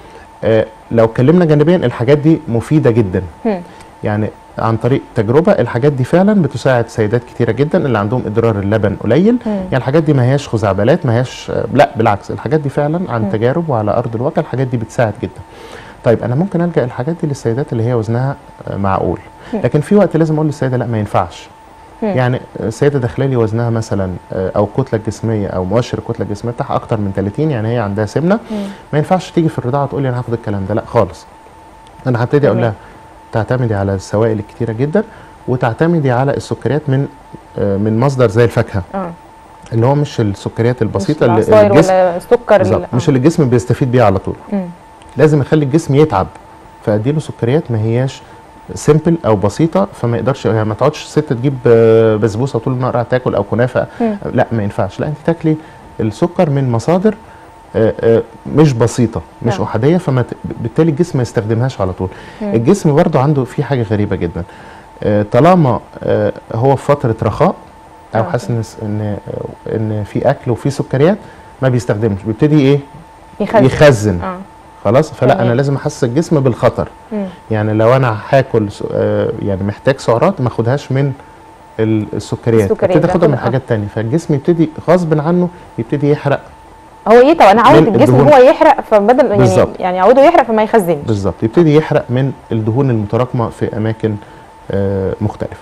Speaker 2: آه، لو اتكلمنا جانبيا الحاجات دي مفيده جدا
Speaker 1: مم.
Speaker 2: يعني عن طريق تجربه الحاجات دي فعلا بتساعد سيدات كتيره جدا اللي عندهم ادرار اللبن قليل
Speaker 1: مم.
Speaker 2: يعني الحاجات دي ما هياش خزعبلات ما هياش لا بالعكس الحاجات دي فعلا عن
Speaker 1: مم.
Speaker 2: تجارب وعلى ارض الواقع الحاجات دي بتساعد جدا طيب انا ممكن الجا الحاجات دي للسيدات اللي هي وزنها آه، معقول
Speaker 1: مم.
Speaker 2: لكن في وقت لازم اقول للسيده لا ما ينفعش
Speaker 1: مم.
Speaker 2: يعني سيده داخله لي وزنها مثلا آه، او الكتله الجسميه او مؤشر الكتله الجسميه بتاعها اكتر من 30 يعني هي عندها سمنه
Speaker 1: مم.
Speaker 2: ما ينفعش تيجي في الرضاعه تقول لي انا هاخد الكلام ده لا خالص انا هبتدي اقول
Speaker 1: تمام.
Speaker 2: لها تعتمدي على السوائل الكتيره جدا وتعتمدي على السكريات من آه، من مصدر زي الفاكهه
Speaker 1: اه
Speaker 2: اللي هو مش السكريات البسيطه
Speaker 1: مش
Speaker 2: اللي
Speaker 1: العصاير
Speaker 2: الجسم
Speaker 1: ولا السكر
Speaker 2: بالظبط
Speaker 1: ال-
Speaker 2: مش اللي الجسم بيستفيد بيها على طول
Speaker 1: مم.
Speaker 2: لازم يخلي الجسم يتعب فاديله سكريات ما هياش سيمبل او بسيطه فما يقدرش يعني ما تقعدش ست تجيب آه، بسبوسه طول النهار قاعدة تاكل او كنافه
Speaker 1: مم.
Speaker 2: لا ما ينفعش لا انت تاكلي السكر من مصادر آه، آه، مش بسيطه مش
Speaker 1: نعم.
Speaker 2: احاديه فما ت- بالتالي الجسم ما يستخدمهاش على طول
Speaker 1: مم.
Speaker 2: الجسم برضو عنده في حاجه غريبه جدا آه، طالما آه، هو في فتره رخاء او
Speaker 1: آه،
Speaker 2: حاسس ان ان آه، ان في اكل وفي سكريات ما بيستخدمش بيبتدي ايه
Speaker 1: يخزن
Speaker 2: يخزن
Speaker 1: اه
Speaker 2: خلاص فلا
Speaker 1: تمام.
Speaker 2: انا لازم احسس الجسم بالخطر
Speaker 1: مم.
Speaker 2: يعني لو انا هاكل س- آه، يعني محتاج سعرات ما اخدهاش من ال- السكريات
Speaker 1: السكريات
Speaker 2: ابتدي اخدها من
Speaker 1: باخدها، آه.
Speaker 2: حاجات تانية فالجسم يبتدي غصب عنه يبتدي يحرق
Speaker 1: هو ايه طب انا عود
Speaker 2: من
Speaker 1: الجسم
Speaker 2: الدهون.
Speaker 1: هو يحرق فبدل يعني
Speaker 2: بالظبط.
Speaker 1: يعني عوده يحرق فما يخزنش
Speaker 2: بالظبط يبتدي يحرق من الدهون المتراكمه في اماكن آه، مختلفه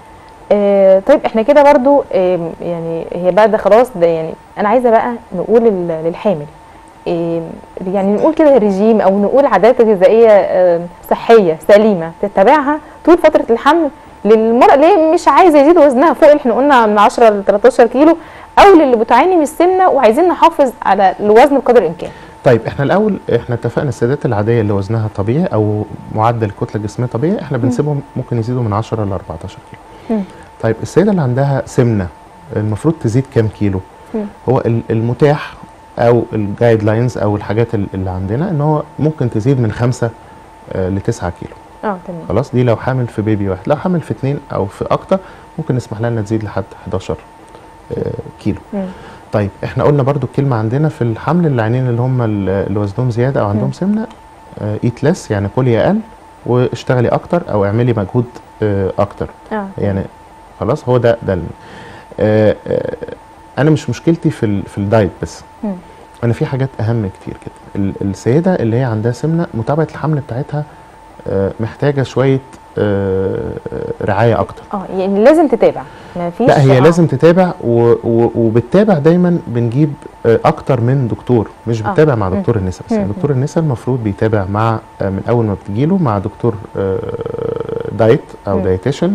Speaker 1: آه طيب احنا كده برضو آه يعني هي بقى ده خلاص ده يعني انا عايزه بقى نقول لل- للحامل آه يعني نقول كده رجيم او نقول عادات غذائيه آه صحيه سليمه تتبعها طول فتره الحمل للمرأة اللي هي مش عايزه يزيد وزنها فوق اللي احنا قلنا من 10 ل 13 كيلو او للي بتعاني من السمنه وعايزين نحافظ على الوزن بقدر الامكان
Speaker 2: طيب احنا الاول احنا اتفقنا السيدات العاديه اللي وزنها طبيعي او معدل الكتله الجسميه طبيعي احنا بنسيبهم ممكن يزيدوا من 10 ل 14 كيلو
Speaker 1: مم.
Speaker 2: طيب السيده اللي عندها سمنه المفروض تزيد كام كيلو
Speaker 1: مم.
Speaker 2: هو ال- المتاح او الجايد لاينز او الحاجات ال- اللي عندنا ان هو ممكن تزيد من 5 ل 9 كيلو
Speaker 1: اه تمام
Speaker 2: خلاص دي لو حامل في بيبي واحد لو حامل في اثنين او في اكتر ممكن نسمح لها انها تزيد لحد 11 آه، كيلو
Speaker 1: مم.
Speaker 2: طيب احنا قلنا برضو الكلمه عندنا في الحمل العينين اللي هم ال- اللي وزنهم زياده او عندهم
Speaker 1: مم.
Speaker 2: سمنه ايت لس يعني كلي اقل واشتغلي اكتر او اعملي مجهود آه، اكتر
Speaker 1: اه
Speaker 2: يعني خلاص هو ده ده ال- آه، آه، انا مش مشكلتي في ال- في الدايت بس
Speaker 1: مم.
Speaker 2: انا في حاجات اهم كتير كده ال- السيده اللي هي عندها سمنه متابعه الحمل بتاعتها آه، محتاجه شويه آه، آه، رعايه اكتر
Speaker 1: اه يعني لازم تتابع ما فيش
Speaker 2: لا هي
Speaker 1: آه.
Speaker 2: لازم تتابع و... و... وبتتابع دايما بنجيب آه، اكتر من دكتور مش
Speaker 1: آه.
Speaker 2: بتتابع مع
Speaker 1: مم.
Speaker 2: دكتور النساء بس
Speaker 1: مم.
Speaker 2: يعني دكتور النساء المفروض بيتابع مع آه، من اول ما بتجيله مع دكتور آه، دايت او
Speaker 1: مم.
Speaker 2: دايتيشن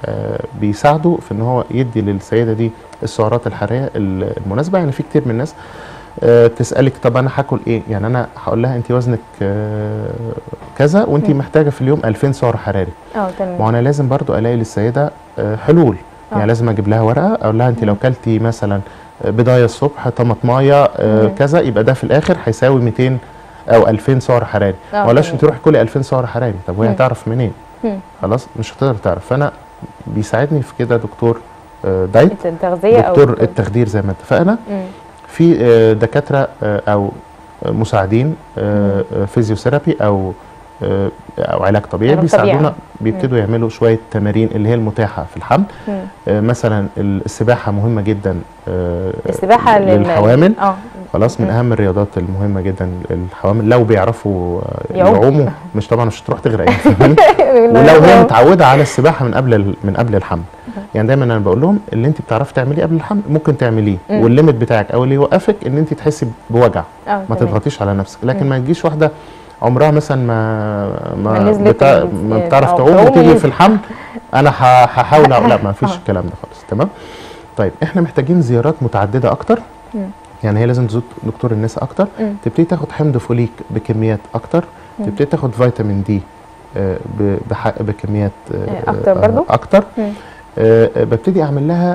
Speaker 2: بيساعده في ان هو يدي للسيده دي السعرات الحراريه ال- المناسبه يعني في كتير من الناس آه، تسالك طب انا هاكل ايه يعني انا هقول لها انت وزنك آه، كذا وانت
Speaker 1: مم.
Speaker 2: محتاجه في اليوم 2000 سعر حراري
Speaker 1: اه
Speaker 2: ما
Speaker 1: تمام
Speaker 2: هو انا لازم برضو الاقي للسيده آه، حلول
Speaker 1: آه.
Speaker 2: يعني لازم اجيب لها ورقه اقول لها انت لو
Speaker 1: مم.
Speaker 2: كلتي مثلا بضايه الصبح طماطمايه آه،
Speaker 1: مم.
Speaker 2: كذا يبقى ده في الاخر هيساوي 200 او 2000 سعر حراري
Speaker 1: آه،
Speaker 2: ما اقولهاش
Speaker 1: تمام.
Speaker 2: انت روحي كلي 2000 سعر حراري طب وهي
Speaker 1: مم.
Speaker 2: هتعرف منين
Speaker 1: مم.
Speaker 2: خلاص مش هتقدر تعرف فانا بيساعدني في كده دكتور آه، دايت
Speaker 1: التغذيه او
Speaker 2: دكتور التخدير زي ما اتفقنا
Speaker 1: مم.
Speaker 2: في آه، دكاتره آه، او مساعدين آه، آه، فيزيوثيرابي او آه، او علاج طبيعي
Speaker 1: علاج طبيعي.
Speaker 2: بيساعدونا بيبتدوا يعملوا شويه تمارين اللي هي المتاحه في الحمل
Speaker 1: مم.
Speaker 2: آه، مثلا السباحه مهمه جدا آه،
Speaker 1: السباحه لل-
Speaker 2: للحوامل
Speaker 1: اه
Speaker 2: خلاص من
Speaker 1: مم.
Speaker 2: اهم الرياضات المهمه جدا الحوامل لو بيعرفوا آه،
Speaker 1: يعوموا.
Speaker 2: يعوموا مش طبعا مش تروح تغرق يعني فاهماني؟ ولو هي متعوده على السباحه من قبل ال- من قبل الحمل يعني دايما انا بقول لهم اللي انت بتعرفي تعمليه قبل الحمل ممكن تعمليه
Speaker 1: مم.
Speaker 2: والليميت بتاعك او اللي يوقفك ان انت تحسي بوجع
Speaker 1: اه
Speaker 2: ما
Speaker 1: تمام.
Speaker 2: تضغطيش على نفسك لكن
Speaker 1: مم.
Speaker 2: ما تجيش واحده عمرها مثلا ما
Speaker 1: ما
Speaker 2: ما,
Speaker 1: نزلت
Speaker 2: بتاع
Speaker 1: ال-
Speaker 2: ما بتعرف
Speaker 1: أو
Speaker 2: تعوم
Speaker 1: تعوم
Speaker 2: وتيجي
Speaker 1: ينزل.
Speaker 2: في الحمل انا ه- هحاول أ- لا ما فيش
Speaker 1: آه.
Speaker 2: الكلام ده خالص تمام طيب احنا محتاجين زيارات متعدده اكتر
Speaker 1: مم.
Speaker 2: يعني هي لازم تزور دكتور النساء اكتر
Speaker 1: مم.
Speaker 2: تبتدي تاخد حمض فوليك بكميات اكتر
Speaker 1: مم.
Speaker 2: تبتدي تاخد فيتامين دي آه، ب- بح- بكميات آه،
Speaker 1: آه، أكتر
Speaker 2: آه،
Speaker 1: برضو؟
Speaker 2: اكتر
Speaker 1: مم.
Speaker 2: آه، آه، ببتدي اعمل لها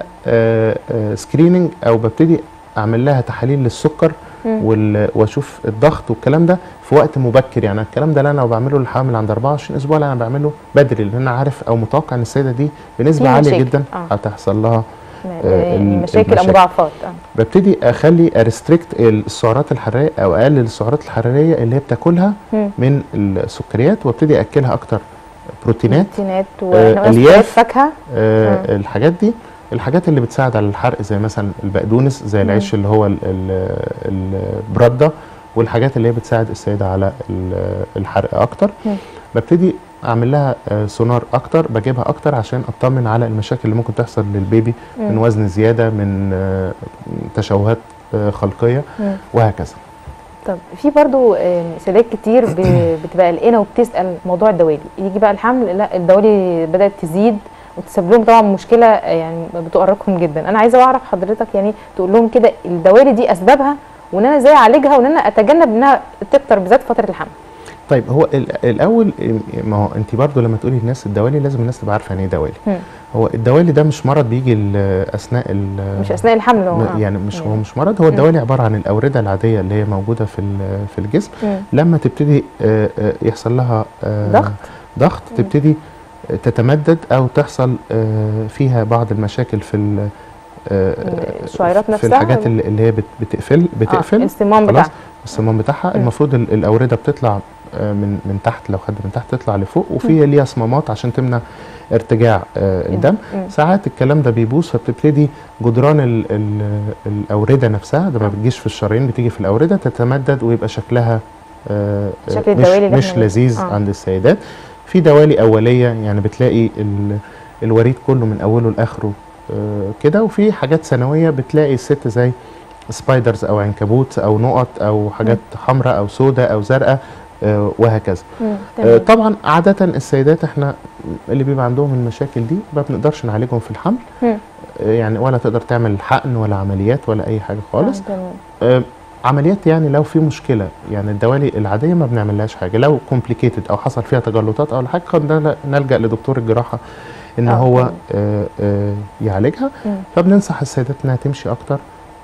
Speaker 2: سكريننج او ببتدي اعمل لها تحاليل للسكر
Speaker 1: مم.
Speaker 2: وال- واشوف الضغط والكلام ده في وقت مبكر يعني الكلام ده لا انا بعمله للحامل عند 24 اسبوع لا انا بعمله بدري لان انا عارف او متوقع ان السيده دي بنسبه
Speaker 1: في
Speaker 2: عاليه
Speaker 1: مشاكل.
Speaker 2: جدا
Speaker 1: آه.
Speaker 2: هتحصل لها
Speaker 1: م-
Speaker 2: آه، ال-
Speaker 1: مشاكل او
Speaker 2: المشاكل.
Speaker 1: مضاعفات اه
Speaker 2: ببتدي اخلي اريستريكت السعرات الحراريه او اقلل السعرات الحراريه اللي هي بتاكلها
Speaker 1: مم.
Speaker 2: من السكريات وابتدي اكلها اكتر بروتينات
Speaker 1: بروتينات
Speaker 2: آه،
Speaker 1: و
Speaker 2: ألياف.
Speaker 1: فاكهه
Speaker 2: آه الحاجات دي الحاجات اللي بتساعد على الحرق زي مثلا البقدونس زي العيش اللي هو ال- ال- البرده والحاجات اللي هي بتساعد السيده على ال- الحرق اكتر
Speaker 1: مم.
Speaker 2: ببتدي اعمل لها آه، سونار اكتر بجيبها اكتر عشان اطمن على المشاكل اللي ممكن تحصل للبيبي من
Speaker 1: مم.
Speaker 2: وزن زياده من آه، تشوهات آه، خلقيه
Speaker 1: مم.
Speaker 2: وهكذا
Speaker 1: طب في برضو آه، سيدات كتير ب- بتبقى قلقانه وبتسال موضوع الدوالي يجي بقى الحمل لا الدوالي بدات تزيد وتسبب لهم طبعا مشكله آه، يعني بتؤرقهم جدا انا عايزه اعرف حضرتك يعني تقول لهم كده الدوالي دي اسبابها وان انا ازاي اعالجها وان انا اتجنب انها تكتر بالذات فتره الحمل
Speaker 2: طيب هو ال- الاول آه، ما هو انت برضو لما تقولي للناس الدوالي لازم الناس تبقى عارفه يعني ايه دوالي
Speaker 1: مم.
Speaker 2: هو الدوالي ده مش مرض بيجي ال- اثناء ال-
Speaker 1: مش اثناء الحمل هو
Speaker 2: م-
Speaker 1: آه.
Speaker 2: يعني مش هو
Speaker 1: مم.
Speaker 2: مش مرض هو الدوالي عباره عن الاورده العاديه اللي هي موجوده في ال- في الجسم
Speaker 1: مم.
Speaker 2: لما تبتدي آه، آه، يحصل لها آه،
Speaker 1: ضغط
Speaker 2: ضغط تبتدي آه، تتمدد او تحصل آه، فيها بعض المشاكل في ال- آه،
Speaker 1: الشعيرات
Speaker 2: في
Speaker 1: نفسها
Speaker 2: الحاجات اللي اللي هي بت- بتقفل
Speaker 1: آه.
Speaker 2: بتقفل
Speaker 1: الصمام
Speaker 2: خلاص
Speaker 1: بتاعها
Speaker 2: الصمام بتاعها
Speaker 1: مم.
Speaker 2: المفروض ال- الاورده بتطلع آه، من من تحت لو خد من تحت تطلع لفوق وفي ليها صمامات عشان تمنع ارتجاع آه، الدم
Speaker 1: مم.
Speaker 2: ساعات الكلام ده بيبوظ فبتبتدي جدران ال ال الاورده نفسها ده ما بتجيش في الشرايين بتيجي في الاورده تتمدد ويبقى شكلها آه، آه،
Speaker 1: شكل
Speaker 2: مش,
Speaker 1: الدوالي اللي
Speaker 2: مش
Speaker 1: احنا-
Speaker 2: لذيذ
Speaker 1: آه.
Speaker 2: عند السيدات في دوالي اوليه يعني بتلاقي ال الوريد كله من اوله لاخره آه، كده وفي حاجات ثانويه بتلاقي الست زي سبايدرز او عنكبوت او نقط او حاجات حمراء او سوداء او زرقاء آه، وهكذا
Speaker 1: مم.
Speaker 2: آه،
Speaker 1: تمام.
Speaker 2: طبعا عادة السيدات احنا اللي بيبقى عندهم المشاكل دي ما بنقدرش نعالجهم في الحمل
Speaker 1: مم.
Speaker 2: آه، يعني ولا تقدر تعمل حقن ولا عمليات ولا اي حاجة خالص
Speaker 1: آه، تمام.
Speaker 2: آه، عمليات يعني لو في مشكلة يعني الدوالي العادية ما بنعملهاش حاجة لو كومبليكيتد او حصل فيها تجلطات او حاجة قد نل- نلجأ لدكتور الجراحة ان
Speaker 1: آه،
Speaker 2: هو
Speaker 1: تمام.
Speaker 2: آه، آه، يعالجها
Speaker 1: مم.
Speaker 2: فبننصح السيدات انها تمشي اكتر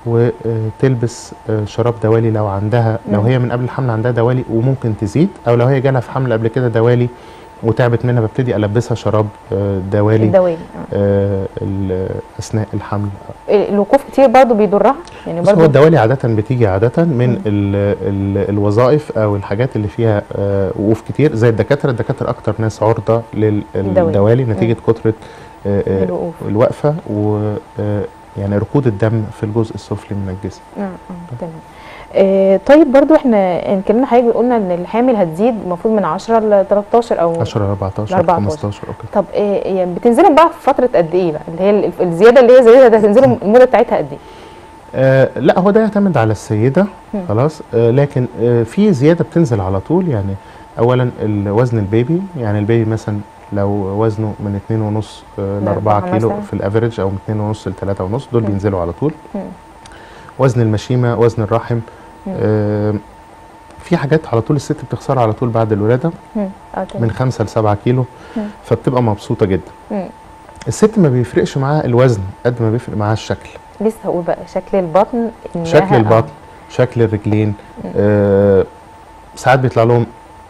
Speaker 2: وتلبس آه، شراب دوالي لو عندها لو
Speaker 1: مم.
Speaker 2: هي من قبل الحمل عندها دوالي وممكن تزيد او لو هي جالها في حمل قبل كده دوالي وتعبت منها ببتدي البسها شراب آه، دوالي
Speaker 1: الدوالي آه.
Speaker 2: آه، ال- اثناء الحمل
Speaker 1: الوقوف كتير برضو بيضرها يعني
Speaker 2: بس هو
Speaker 1: برضو
Speaker 2: الدوالي عاده بتيجي عاده من
Speaker 1: مم.
Speaker 2: ال ال الوظائف او الحاجات اللي فيها آه، وقوف كتير زي الدكاتره الدكاتره اكتر ناس عرضه
Speaker 1: الدوالي.
Speaker 2: للدوالي نتيجه كتره آه، آه،
Speaker 1: الوقوف
Speaker 2: الوقفه و آه، يعني ركود الدم في الجزء السفلي من الجسم
Speaker 1: اه اه تمام آه طيب برضو احنا اتكلمنا حضرتك قلنا ان الحامل هتزيد المفروض من 10 ل 13 او
Speaker 2: 10 14
Speaker 1: 14.
Speaker 2: 15 اوكي
Speaker 1: طب آه يعني بتنزلهم بقى في فتره قد ايه بقى اللي هي ال- الزياده اللي هي زياده ده هتنزلهم المده بتاعتها قد ايه؟
Speaker 2: آه لا هو ده يعتمد على السيده
Speaker 1: مم.
Speaker 2: خلاص آه لكن آه في زياده بتنزل على طول يعني اولا الوزن البيبي يعني البيبي مثلا لو وزنه من 2.5 آه ل 4
Speaker 1: لأربعة
Speaker 2: كيلو
Speaker 1: مثلاً.
Speaker 2: في الافريج او من 2.5 ل 3.5 دول
Speaker 1: مم.
Speaker 2: بينزلوا على طول
Speaker 1: مم.
Speaker 2: وزن المشيمه وزن الرحم
Speaker 1: مم.
Speaker 2: آه في حاجات على طول الست بتخسرها على طول بعد الولاده
Speaker 1: مم. اه تمام
Speaker 2: من 5 ل 7 كيلو
Speaker 1: مم.
Speaker 2: فبتبقى مبسوطه جدا
Speaker 1: مم.
Speaker 2: الست ما بيفرقش معاها الوزن قد ما بيفرق معاها الشكل
Speaker 1: لسه هقول بقى شكل البطن إنها-
Speaker 2: شكل
Speaker 1: آه.
Speaker 2: البطن شكل الرجلين
Speaker 1: مم.
Speaker 2: آه ساعات بيطلع لهم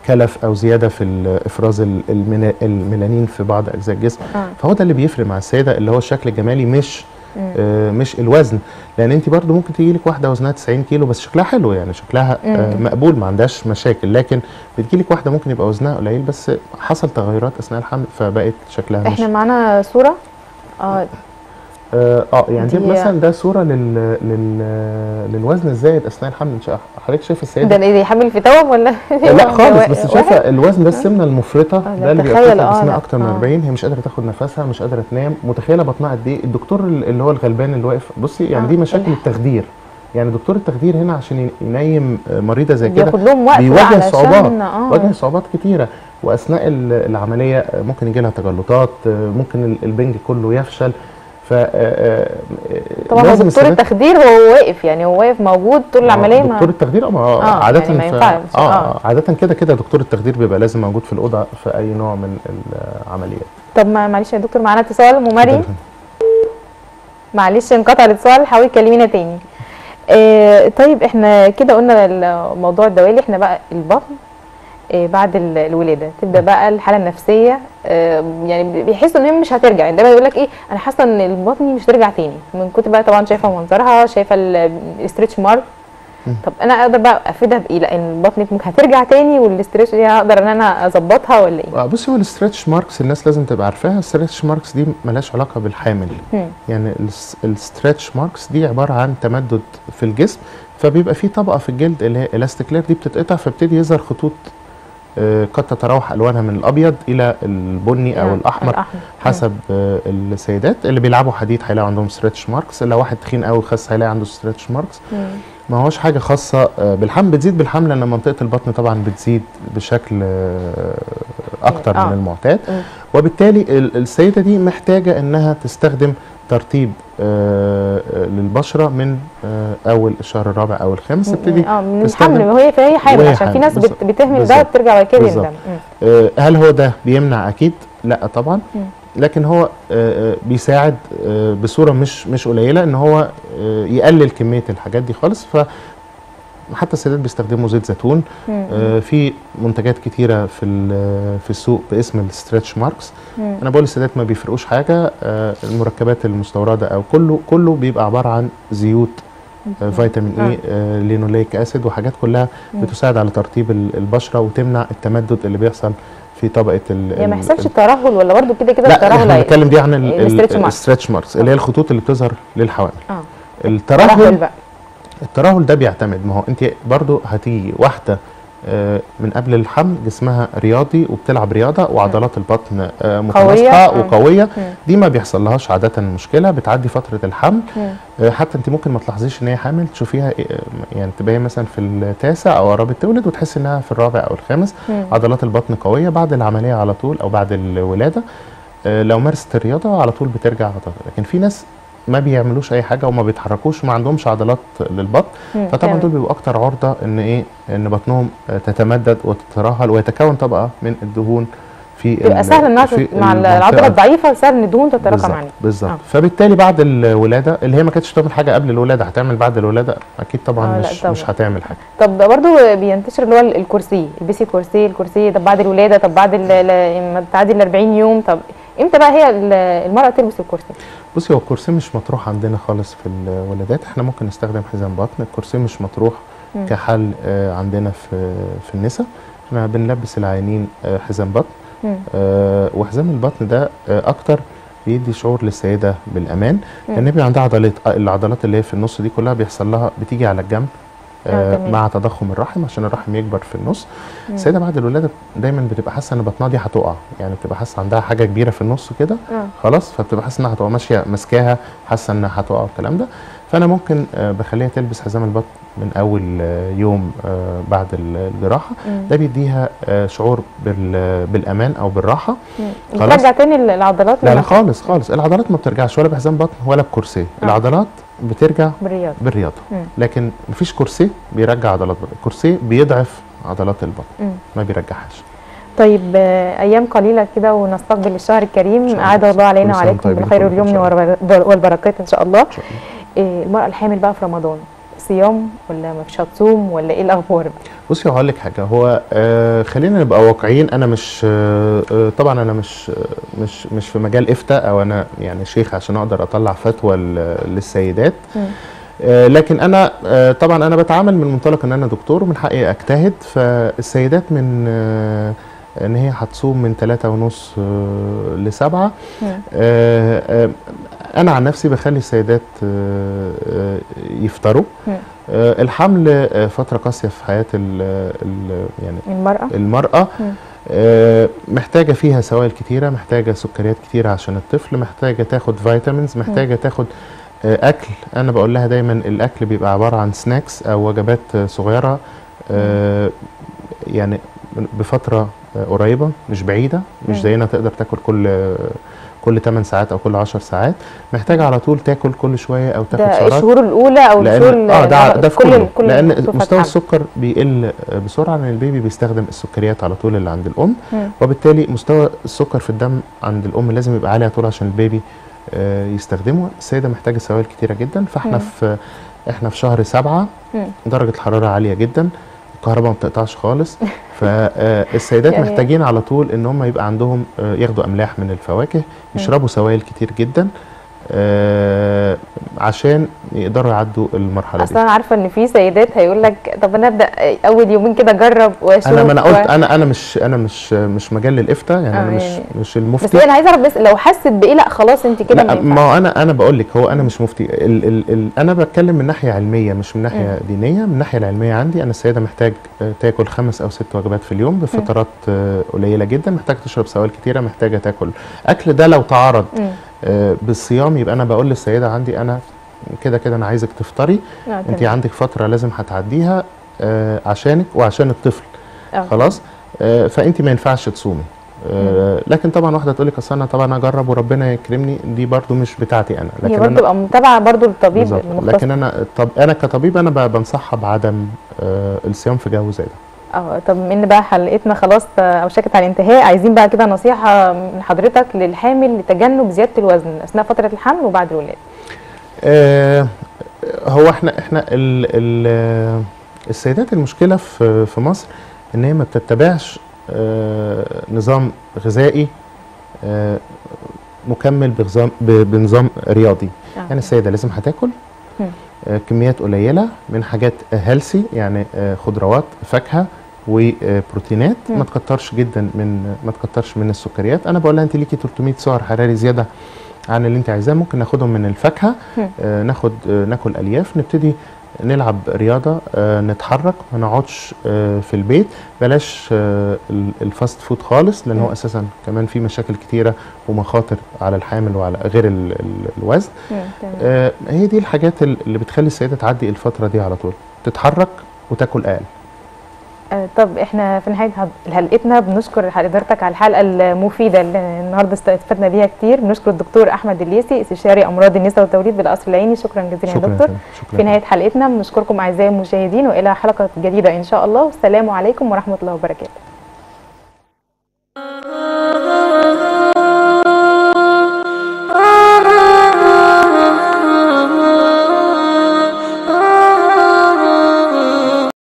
Speaker 2: كلف او زياده في ال- افراز ال- المينا- الميلانين في بعض اجزاء الجسم
Speaker 1: آه.
Speaker 2: فهو ده اللي بيفرق مع السيده اللي هو الشكل الجمالي مش آه مش الوزن لان انت برضو ممكن تيجي لك واحده وزنها 90 كيلو بس شكلها حلو يعني شكلها آه مقبول ما عندهاش مشاكل لكن بتجي لك واحده ممكن يبقى وزنها قليل بس حصل تغيرات اثناء الحمل فبقت شكلها مش
Speaker 1: احنا معانا صوره اه
Speaker 2: اه آه، يعني دي
Speaker 1: دي-
Speaker 2: مثلا ده صوره لل... لل... للوزن الزايد اثناء الحمل إن شاء- حضرتك شايف السيده
Speaker 1: ده ايه حامل في توأم ولا
Speaker 2: لا خالص بس
Speaker 1: واحد؟
Speaker 2: شايفه الوزن ده السمنه المفرطه
Speaker 1: آه،
Speaker 2: ده اللي
Speaker 1: تخيل،
Speaker 2: بيبقى
Speaker 1: آه،
Speaker 2: جسمها
Speaker 1: لا،
Speaker 2: اكتر من
Speaker 1: آه.
Speaker 2: 40 هي مش قادره تاخد نفسها مش قادره تنام متخيله بطنها قد ايه الدكتور اللي هو الغلبان اللي واقف بصي يعني
Speaker 1: آه،
Speaker 2: دي مشاكل
Speaker 1: الح-
Speaker 2: التخدير يعني دكتور التخدير هنا عشان ي- ينيم مريضه زي كده
Speaker 1: بياخد لهم وقت بقى
Speaker 2: بيواجه
Speaker 1: علشان
Speaker 2: صعوبات
Speaker 1: اه
Speaker 2: واجه صعوبات كتيره واثناء ال- العمليه ممكن يجي لها تجلطات ممكن ال- البنج كله يفشل ف آه، آه،
Speaker 1: طبعا هو
Speaker 2: لازم
Speaker 1: دكتور
Speaker 2: السيدات-
Speaker 1: التخدير هو واقف يعني هو واقف موجود طول العمليه ما
Speaker 2: دكتور التخدير اه ما
Speaker 1: آه،
Speaker 2: عاده
Speaker 1: يعني ما
Speaker 2: في-
Speaker 1: ينفعش،
Speaker 2: اه,
Speaker 1: آه.
Speaker 2: آه. عاده كده كده دكتور التخدير بيبقى لازم موجود في الاوضه في اي نوع من العمليات
Speaker 1: طب ما معلش يا دكتور معانا اتصال ام مريم معلش انقطع الاتصال حاولي تكلمينا تاني آه طيب احنا كده قلنا الموضوع الدوالي احنا بقى البطن آه بعد ال- الولاده تبدا بقى الحاله النفسيه آه يعني بيحسوا ان هي مش هترجع يعني دايما يقول لك ايه انا حاسه ان بطني مش هترجع تاني من كنت بقى طبعا شايفه منظرها شايفه الاسترتش مارك طب انا اقدر بقى افيدها بايه لان بطنك ممكن هترجع تاني والاسترتش دي هقدر ان انا اظبطها ولا ايه
Speaker 2: آه، بصي هو الستريتش ماركس الناس لازم تبقى عارفاها الستريتش ماركس دي ملهاش علاقه بالحامل
Speaker 1: مم.
Speaker 2: يعني الستريتش ماركس دي عباره عن تمدد في الجسم فبيبقى في طبقه في الجلد اللي هي الاستيكلير دي بتتقطع فبتدي يظهر خطوط آه، قد تتراوح الوانها من الابيض الى البني او
Speaker 1: يعني
Speaker 2: الاحمر
Speaker 1: الأحمر.
Speaker 2: حسب آه، السيدات اللي بيلعبوا حديد هيلاقوا عندهم ستريتش ماركس لو واحد تخين قوي خس هيلاقي عنده ستريتش ماركس
Speaker 1: مم.
Speaker 2: ما هوش حاجه خاصه آه، بالحمل بتزيد بالحمل لان منطقه البطن طبعا بتزيد بشكل آه، اكتر
Speaker 1: آه.
Speaker 2: من المعتاد
Speaker 1: مم.
Speaker 2: وبالتالي ال- السيده دي محتاجه انها تستخدم ترطيب آه، آه، للبشره من آه، اول الشهر الرابع او الخامس تبتدي
Speaker 1: اه من
Speaker 2: تستخدم-
Speaker 1: الحمل وهي في اي حامل
Speaker 2: وهي
Speaker 1: عشان في
Speaker 2: حامل،
Speaker 1: ناس بت-
Speaker 2: بالظبط.
Speaker 1: بتهمل ده
Speaker 2: بالظبط.
Speaker 1: وبترجع بعد كده
Speaker 2: بالظبط.
Speaker 1: يندم مم.
Speaker 2: آه، هل هو ده بيمنع اكيد لا طبعا
Speaker 1: مم.
Speaker 2: لكن هو آه، آه، بيساعد آه، بصوره مش مش قليله ان هو آه، يقلل كميه الحاجات دي خالص ف حتى السيدات بيستخدموا زيت زيتون
Speaker 1: مم.
Speaker 2: آه، في منتجات كتيره في ال- في السوق باسم الستريتش ماركس
Speaker 1: مم.
Speaker 2: انا بقول للسيدات ما بيفرقوش حاجه آه، المركبات المستورده او كله كله بيبقى عباره عن زيوت آه، فيتامين اي آه، لينوليك اسيد وحاجات كلها
Speaker 1: مم.
Speaker 2: بتساعد على ترطيب ال- البشره وتمنع التمدد اللي بيحصل في طبقه ال
Speaker 1: يعني ما
Speaker 2: ال-
Speaker 1: يحصلش
Speaker 2: ال-
Speaker 1: ترهل ولا برضو كده كده
Speaker 2: لا
Speaker 1: الترهل
Speaker 2: احنا
Speaker 1: هي-
Speaker 2: بنتكلم دي عن
Speaker 1: الستريتش ماركس.
Speaker 2: الستريتش ماركس اللي هي الخطوط اللي بتظهر للحوامل
Speaker 1: اه
Speaker 2: الترهل
Speaker 1: ترهل بقى
Speaker 2: الترهل ده بيعتمد ما هو انت برضو هتيجي واحده آه، من قبل الحمل جسمها رياضي وبتلعب رياضه وعضلات البطن آه، متناسقه
Speaker 1: آه.
Speaker 2: وقويه
Speaker 1: مم.
Speaker 2: دي ما بيحصل لهاش عاده مشكله بتعدي فتره الحمل
Speaker 1: مم.
Speaker 2: آه، حتى انت ممكن ما تلاحظيش ان هي حامل تشوفيها آه، يعني تبقى هي مثلا في التاسع او قربت تولد وتحس انها في الرابع او الخامس
Speaker 1: مم.
Speaker 2: عضلات البطن قويه بعد العمليه على طول او بعد الولاده آه، لو مارست الرياضه على طول بترجع عضلات لكن في ناس ما بيعملوش اي حاجه وما بيتحركوش وما عندهمش عضلات للبطن
Speaker 1: مم.
Speaker 2: فطبعا
Speaker 1: تمام.
Speaker 2: دول بيبقوا اكتر عرضه ان ايه ان بطنهم آه، تتمدد وتترهل ويتكون طبقه من الدهون في
Speaker 1: بيبقى
Speaker 2: ال-
Speaker 1: سهل انها
Speaker 2: في
Speaker 1: تت- مع
Speaker 2: المنطقة
Speaker 1: العضله الضعيفه سهل ان الدهون تتراكم
Speaker 2: بالظبط
Speaker 1: عليه
Speaker 2: بالظبط
Speaker 1: آه.
Speaker 2: فبالتالي بعد الولاده اللي هي ما كانتش تعمل حاجه قبل الولاده هتعمل بعد الولاده اكيد طبعا
Speaker 1: آه، لا
Speaker 2: مش
Speaker 1: طبعا.
Speaker 2: مش هتعمل حاجه
Speaker 1: طب برضو بينتشر اللي هو الكرسي البسي كرسي الكرسي طب بعد الولاده طب بعد ال- ال- ما تعدي ال 40 يوم طب امتى بقى هي ال- المراه تلبس الكرسي؟
Speaker 2: بصي هو الكرسي مش مطروح عندنا خالص في الولادات احنا ممكن نستخدم حزام بطن الكرسي مش مطروح
Speaker 1: مم.
Speaker 2: كحل آه، عندنا في في النساء احنا بنلبس العيانين آه، حزام بطن
Speaker 1: مم.
Speaker 2: آه، وحزام البطن ده آه، اكتر بيدي شعور للسيده بالامان
Speaker 1: مم.
Speaker 2: لان بيبقى عندها عضلات آه، العضلات اللي هي في النص دي كلها بيحصل لها بتيجي على الجنب
Speaker 1: آه،
Speaker 2: آه
Speaker 1: تمام.
Speaker 2: مع تضخم الرحم عشان الرحم يكبر في النص
Speaker 1: مم.
Speaker 2: السيده بعد الولاده دايما بتبقى حاسه ان بطنها دي هتقع يعني بتبقى حاسه عندها حاجه كبيره في النص كده
Speaker 1: اه
Speaker 2: خلاص فبتبقى حاسه انها هتبقى ماشيه ماسكاها حاسه انها هتقع والكلام ده فانا ممكن آه، بخليها تلبس حزام البطن من اول آه، يوم آه، بعد ال- الجراحه
Speaker 1: مم.
Speaker 2: ده بيديها آه، شعور بال- بالامان او بالراحه
Speaker 1: مم.
Speaker 2: خلاص.
Speaker 1: بترجع تاني ال- العضلات
Speaker 2: لا لا
Speaker 1: لما-
Speaker 2: خالص خالص العضلات ما بترجعش ولا بحزام بطن ولا بكرسي
Speaker 1: آه.
Speaker 2: العضلات بترجع
Speaker 1: بالرياضه
Speaker 2: بالرياضه
Speaker 1: مم.
Speaker 2: لكن مفيش كرسي بيرجع عضلات بطن الكرسي بيضعف عضلات البطن
Speaker 1: مم.
Speaker 2: ما بيرجعهاش
Speaker 1: طيب آه، ايام قليله كده ونستقبل الشهر
Speaker 2: إن
Speaker 1: الكريم
Speaker 2: شاء الله.
Speaker 1: اعاد الله علينا
Speaker 2: كل سنة
Speaker 1: وعليكم
Speaker 2: طيبين
Speaker 1: بالخير
Speaker 2: كلكم إن
Speaker 1: واليمن
Speaker 2: شاء الله.
Speaker 1: والبر- والبركات ان شاء الله
Speaker 2: ان شاء الله
Speaker 1: آه، المراه الحامل بقى في رمضان صيام ولا مش هتصوم ولا ايه الاخبار
Speaker 2: بصي هقول لك حاجه هو آه خلينا نبقى واقعيين انا مش آه آه، طبعا انا مش آه، مش مش في مجال افتاء او انا يعني شيخ عشان اقدر اطلع فتوى ل- للسيدات
Speaker 1: مم.
Speaker 2: آه لكن انا آه طبعا انا بتعامل من منطلق ان انا دكتور ومن حقي اجتهد فالسيدات من آه ان هي هتصوم من ثلاثة ونص آه لسبعة
Speaker 1: مم.
Speaker 2: آه آه انا عن نفسي بخلي السيدات آه آه يفطروا
Speaker 1: مم.
Speaker 2: آه الحمل آه فترة قاسية في حياة ال ال يعني
Speaker 1: المرأة
Speaker 2: المرأة
Speaker 1: مم.
Speaker 2: آه، محتاجة فيها سوائل كتيرة محتاجة سكريات كتيرة عشان الطفل محتاجة تاخد فيتامينز محتاجة تاخد آه، أكل أنا بقول لها دايما الأكل بيبقى عبارة عن سناكس أو وجبات آه، صغيرة آه، يعني بفترة آه، قريبة مش بعيدة مش
Speaker 1: مم.
Speaker 2: زينا تقدر تاكل كل آه، كل 8 ساعات أو كل 10 ساعات محتاجة على طول تاكل كل شوية أو تاخد
Speaker 1: ده
Speaker 2: سعرات
Speaker 1: الشهور الاولى او الشهور
Speaker 2: لان اه ده
Speaker 1: ال-
Speaker 2: ده في
Speaker 1: كل
Speaker 2: كله
Speaker 1: كل
Speaker 2: لان
Speaker 1: فترة
Speaker 2: مستوى
Speaker 1: حمل.
Speaker 2: السكر بيقل بسرعه لان البيبي بيستخدم السكريات على طول اللي عند الام
Speaker 1: مم.
Speaker 2: وبالتالي مستوى السكر في الدم عند الام لازم يبقى عالي على طول عشان البيبي آه، يستخدمه السيده محتاجه سوائل كتيره جدا فاحنا
Speaker 1: مم.
Speaker 2: في احنا في شهر سبعة
Speaker 1: مم.
Speaker 2: درجه الحراره عاليه جدا الكهرباء ما بتقطعش خالص فالسيدات
Speaker 1: يعني-
Speaker 2: محتاجين على طول ان هم يبقى عندهم آه، ياخدوا املاح من الفواكه يشربوا سوائل كتير جدا آه، عشان يقدروا يعدوا المرحله دي
Speaker 1: اصلا انا عارفه ان في سيدات هيقول لك طب انا ابدا اول يومين كده اجرب واشوف
Speaker 2: انا ما انا
Speaker 1: و-
Speaker 2: قلت انا انا مش انا مش مش مجال للافتاء يعني
Speaker 1: آه،
Speaker 2: انا مش
Speaker 1: يعني-
Speaker 2: مش
Speaker 1: بس
Speaker 2: المفتي
Speaker 1: هي انا عايزه اعرف بس لو حست بايه لا خلاص انت كده
Speaker 2: لا
Speaker 1: ما
Speaker 2: ما
Speaker 1: ينفعش.
Speaker 2: هو انا انا بقول لك هو انا مش مفتي ال ال ال انا بتكلم من ناحيه علميه مش من ناحيه دينيه من الناحيه العلميه عندي انا السيده محتاج آه، تاكل خمس او ست وجبات في اليوم بفترات آه، قليله جدا محتاج تشرب سوائل كتيره محتاجه تاكل اكل ده لو تعارض
Speaker 1: مم.
Speaker 2: آه، بالصيام يبقى انا بقول للسيده عندي انا كده كده انا عايزك تفطري
Speaker 1: آه،
Speaker 2: انت
Speaker 1: تمام.
Speaker 2: عندك فتره لازم هتعديها آه، عشانك وعشان الطفل
Speaker 1: آه.
Speaker 2: خلاص آه، فانت ما ينفعش تصومي آه، لكن طبعا واحده تقول لك اصل انا طبعا اجرب وربنا يكرمني دي برضو مش بتاعتي انا
Speaker 1: هي
Speaker 2: لكن
Speaker 1: برضه
Speaker 2: انا
Speaker 1: تبقى متابعه برضه للطبيب
Speaker 2: بالظبط.
Speaker 1: المختص
Speaker 2: لكن انا طب انا كطبيب انا ب- بنصحها بعدم آه، الصيام في جو زي ده
Speaker 1: اه طب من بقى حلقتنا خلاص آه، اوشكت على الانتهاء عايزين بقى كده نصيحه من حضرتك للحامل لتجنب زياده الوزن اثناء فتره الحمل وبعد الولاده
Speaker 2: آه، هو احنا احنا ال ال السيدات المشكله في في مصر ان هي ما بتتبعش آه، نظام غذائي آه، مكمل بنظام ب- بنظام رياضي
Speaker 1: آه.
Speaker 2: يعني السيده لازم هتاكل
Speaker 1: مم.
Speaker 2: آه، كميات قليله من حاجات هيلسي يعني آه، خضروات فاكهه وبروتينات
Speaker 1: مم.
Speaker 2: ما تكترش جدا من ما تكترش من السكريات انا بقول لها انت ليكي 300 سعر حراري زياده عن اللي انت عايزاه ممكن ناخدهم من الفاكهه
Speaker 1: مم.
Speaker 2: آه ناخد آه ناكل الياف نبتدي نلعب رياضه آه نتحرك ما نقعدش آه في البيت بلاش آه ال- الفاست فود خالص لان
Speaker 1: مم.
Speaker 2: هو اساسا كمان في مشاكل كتيره ومخاطر على الحامل وعلى غير ال ال الوزن
Speaker 1: مم، تمام.
Speaker 2: آه هي دي الحاجات ال- اللي بتخلي السيده تعدي الفتره دي على طول تتحرك وتاكل اقل
Speaker 1: آه، طب احنا في نهايه هد- حلقتنا بنشكر حضرتك على الحلقه المفيده اللي النهارده استفدنا بيها كتير بنشكر الدكتور احمد الليسي استشاري امراض النساء والتوليد بالقصر العيني شكرا جزيلا يا
Speaker 2: شكرا
Speaker 1: دكتور
Speaker 2: فندم، شكرا
Speaker 1: في نهايه حلقتنا بنشكركم اعزائي المشاهدين والى حلقه جديده ان شاء الله والسلام عليكم ورحمه الله وبركاته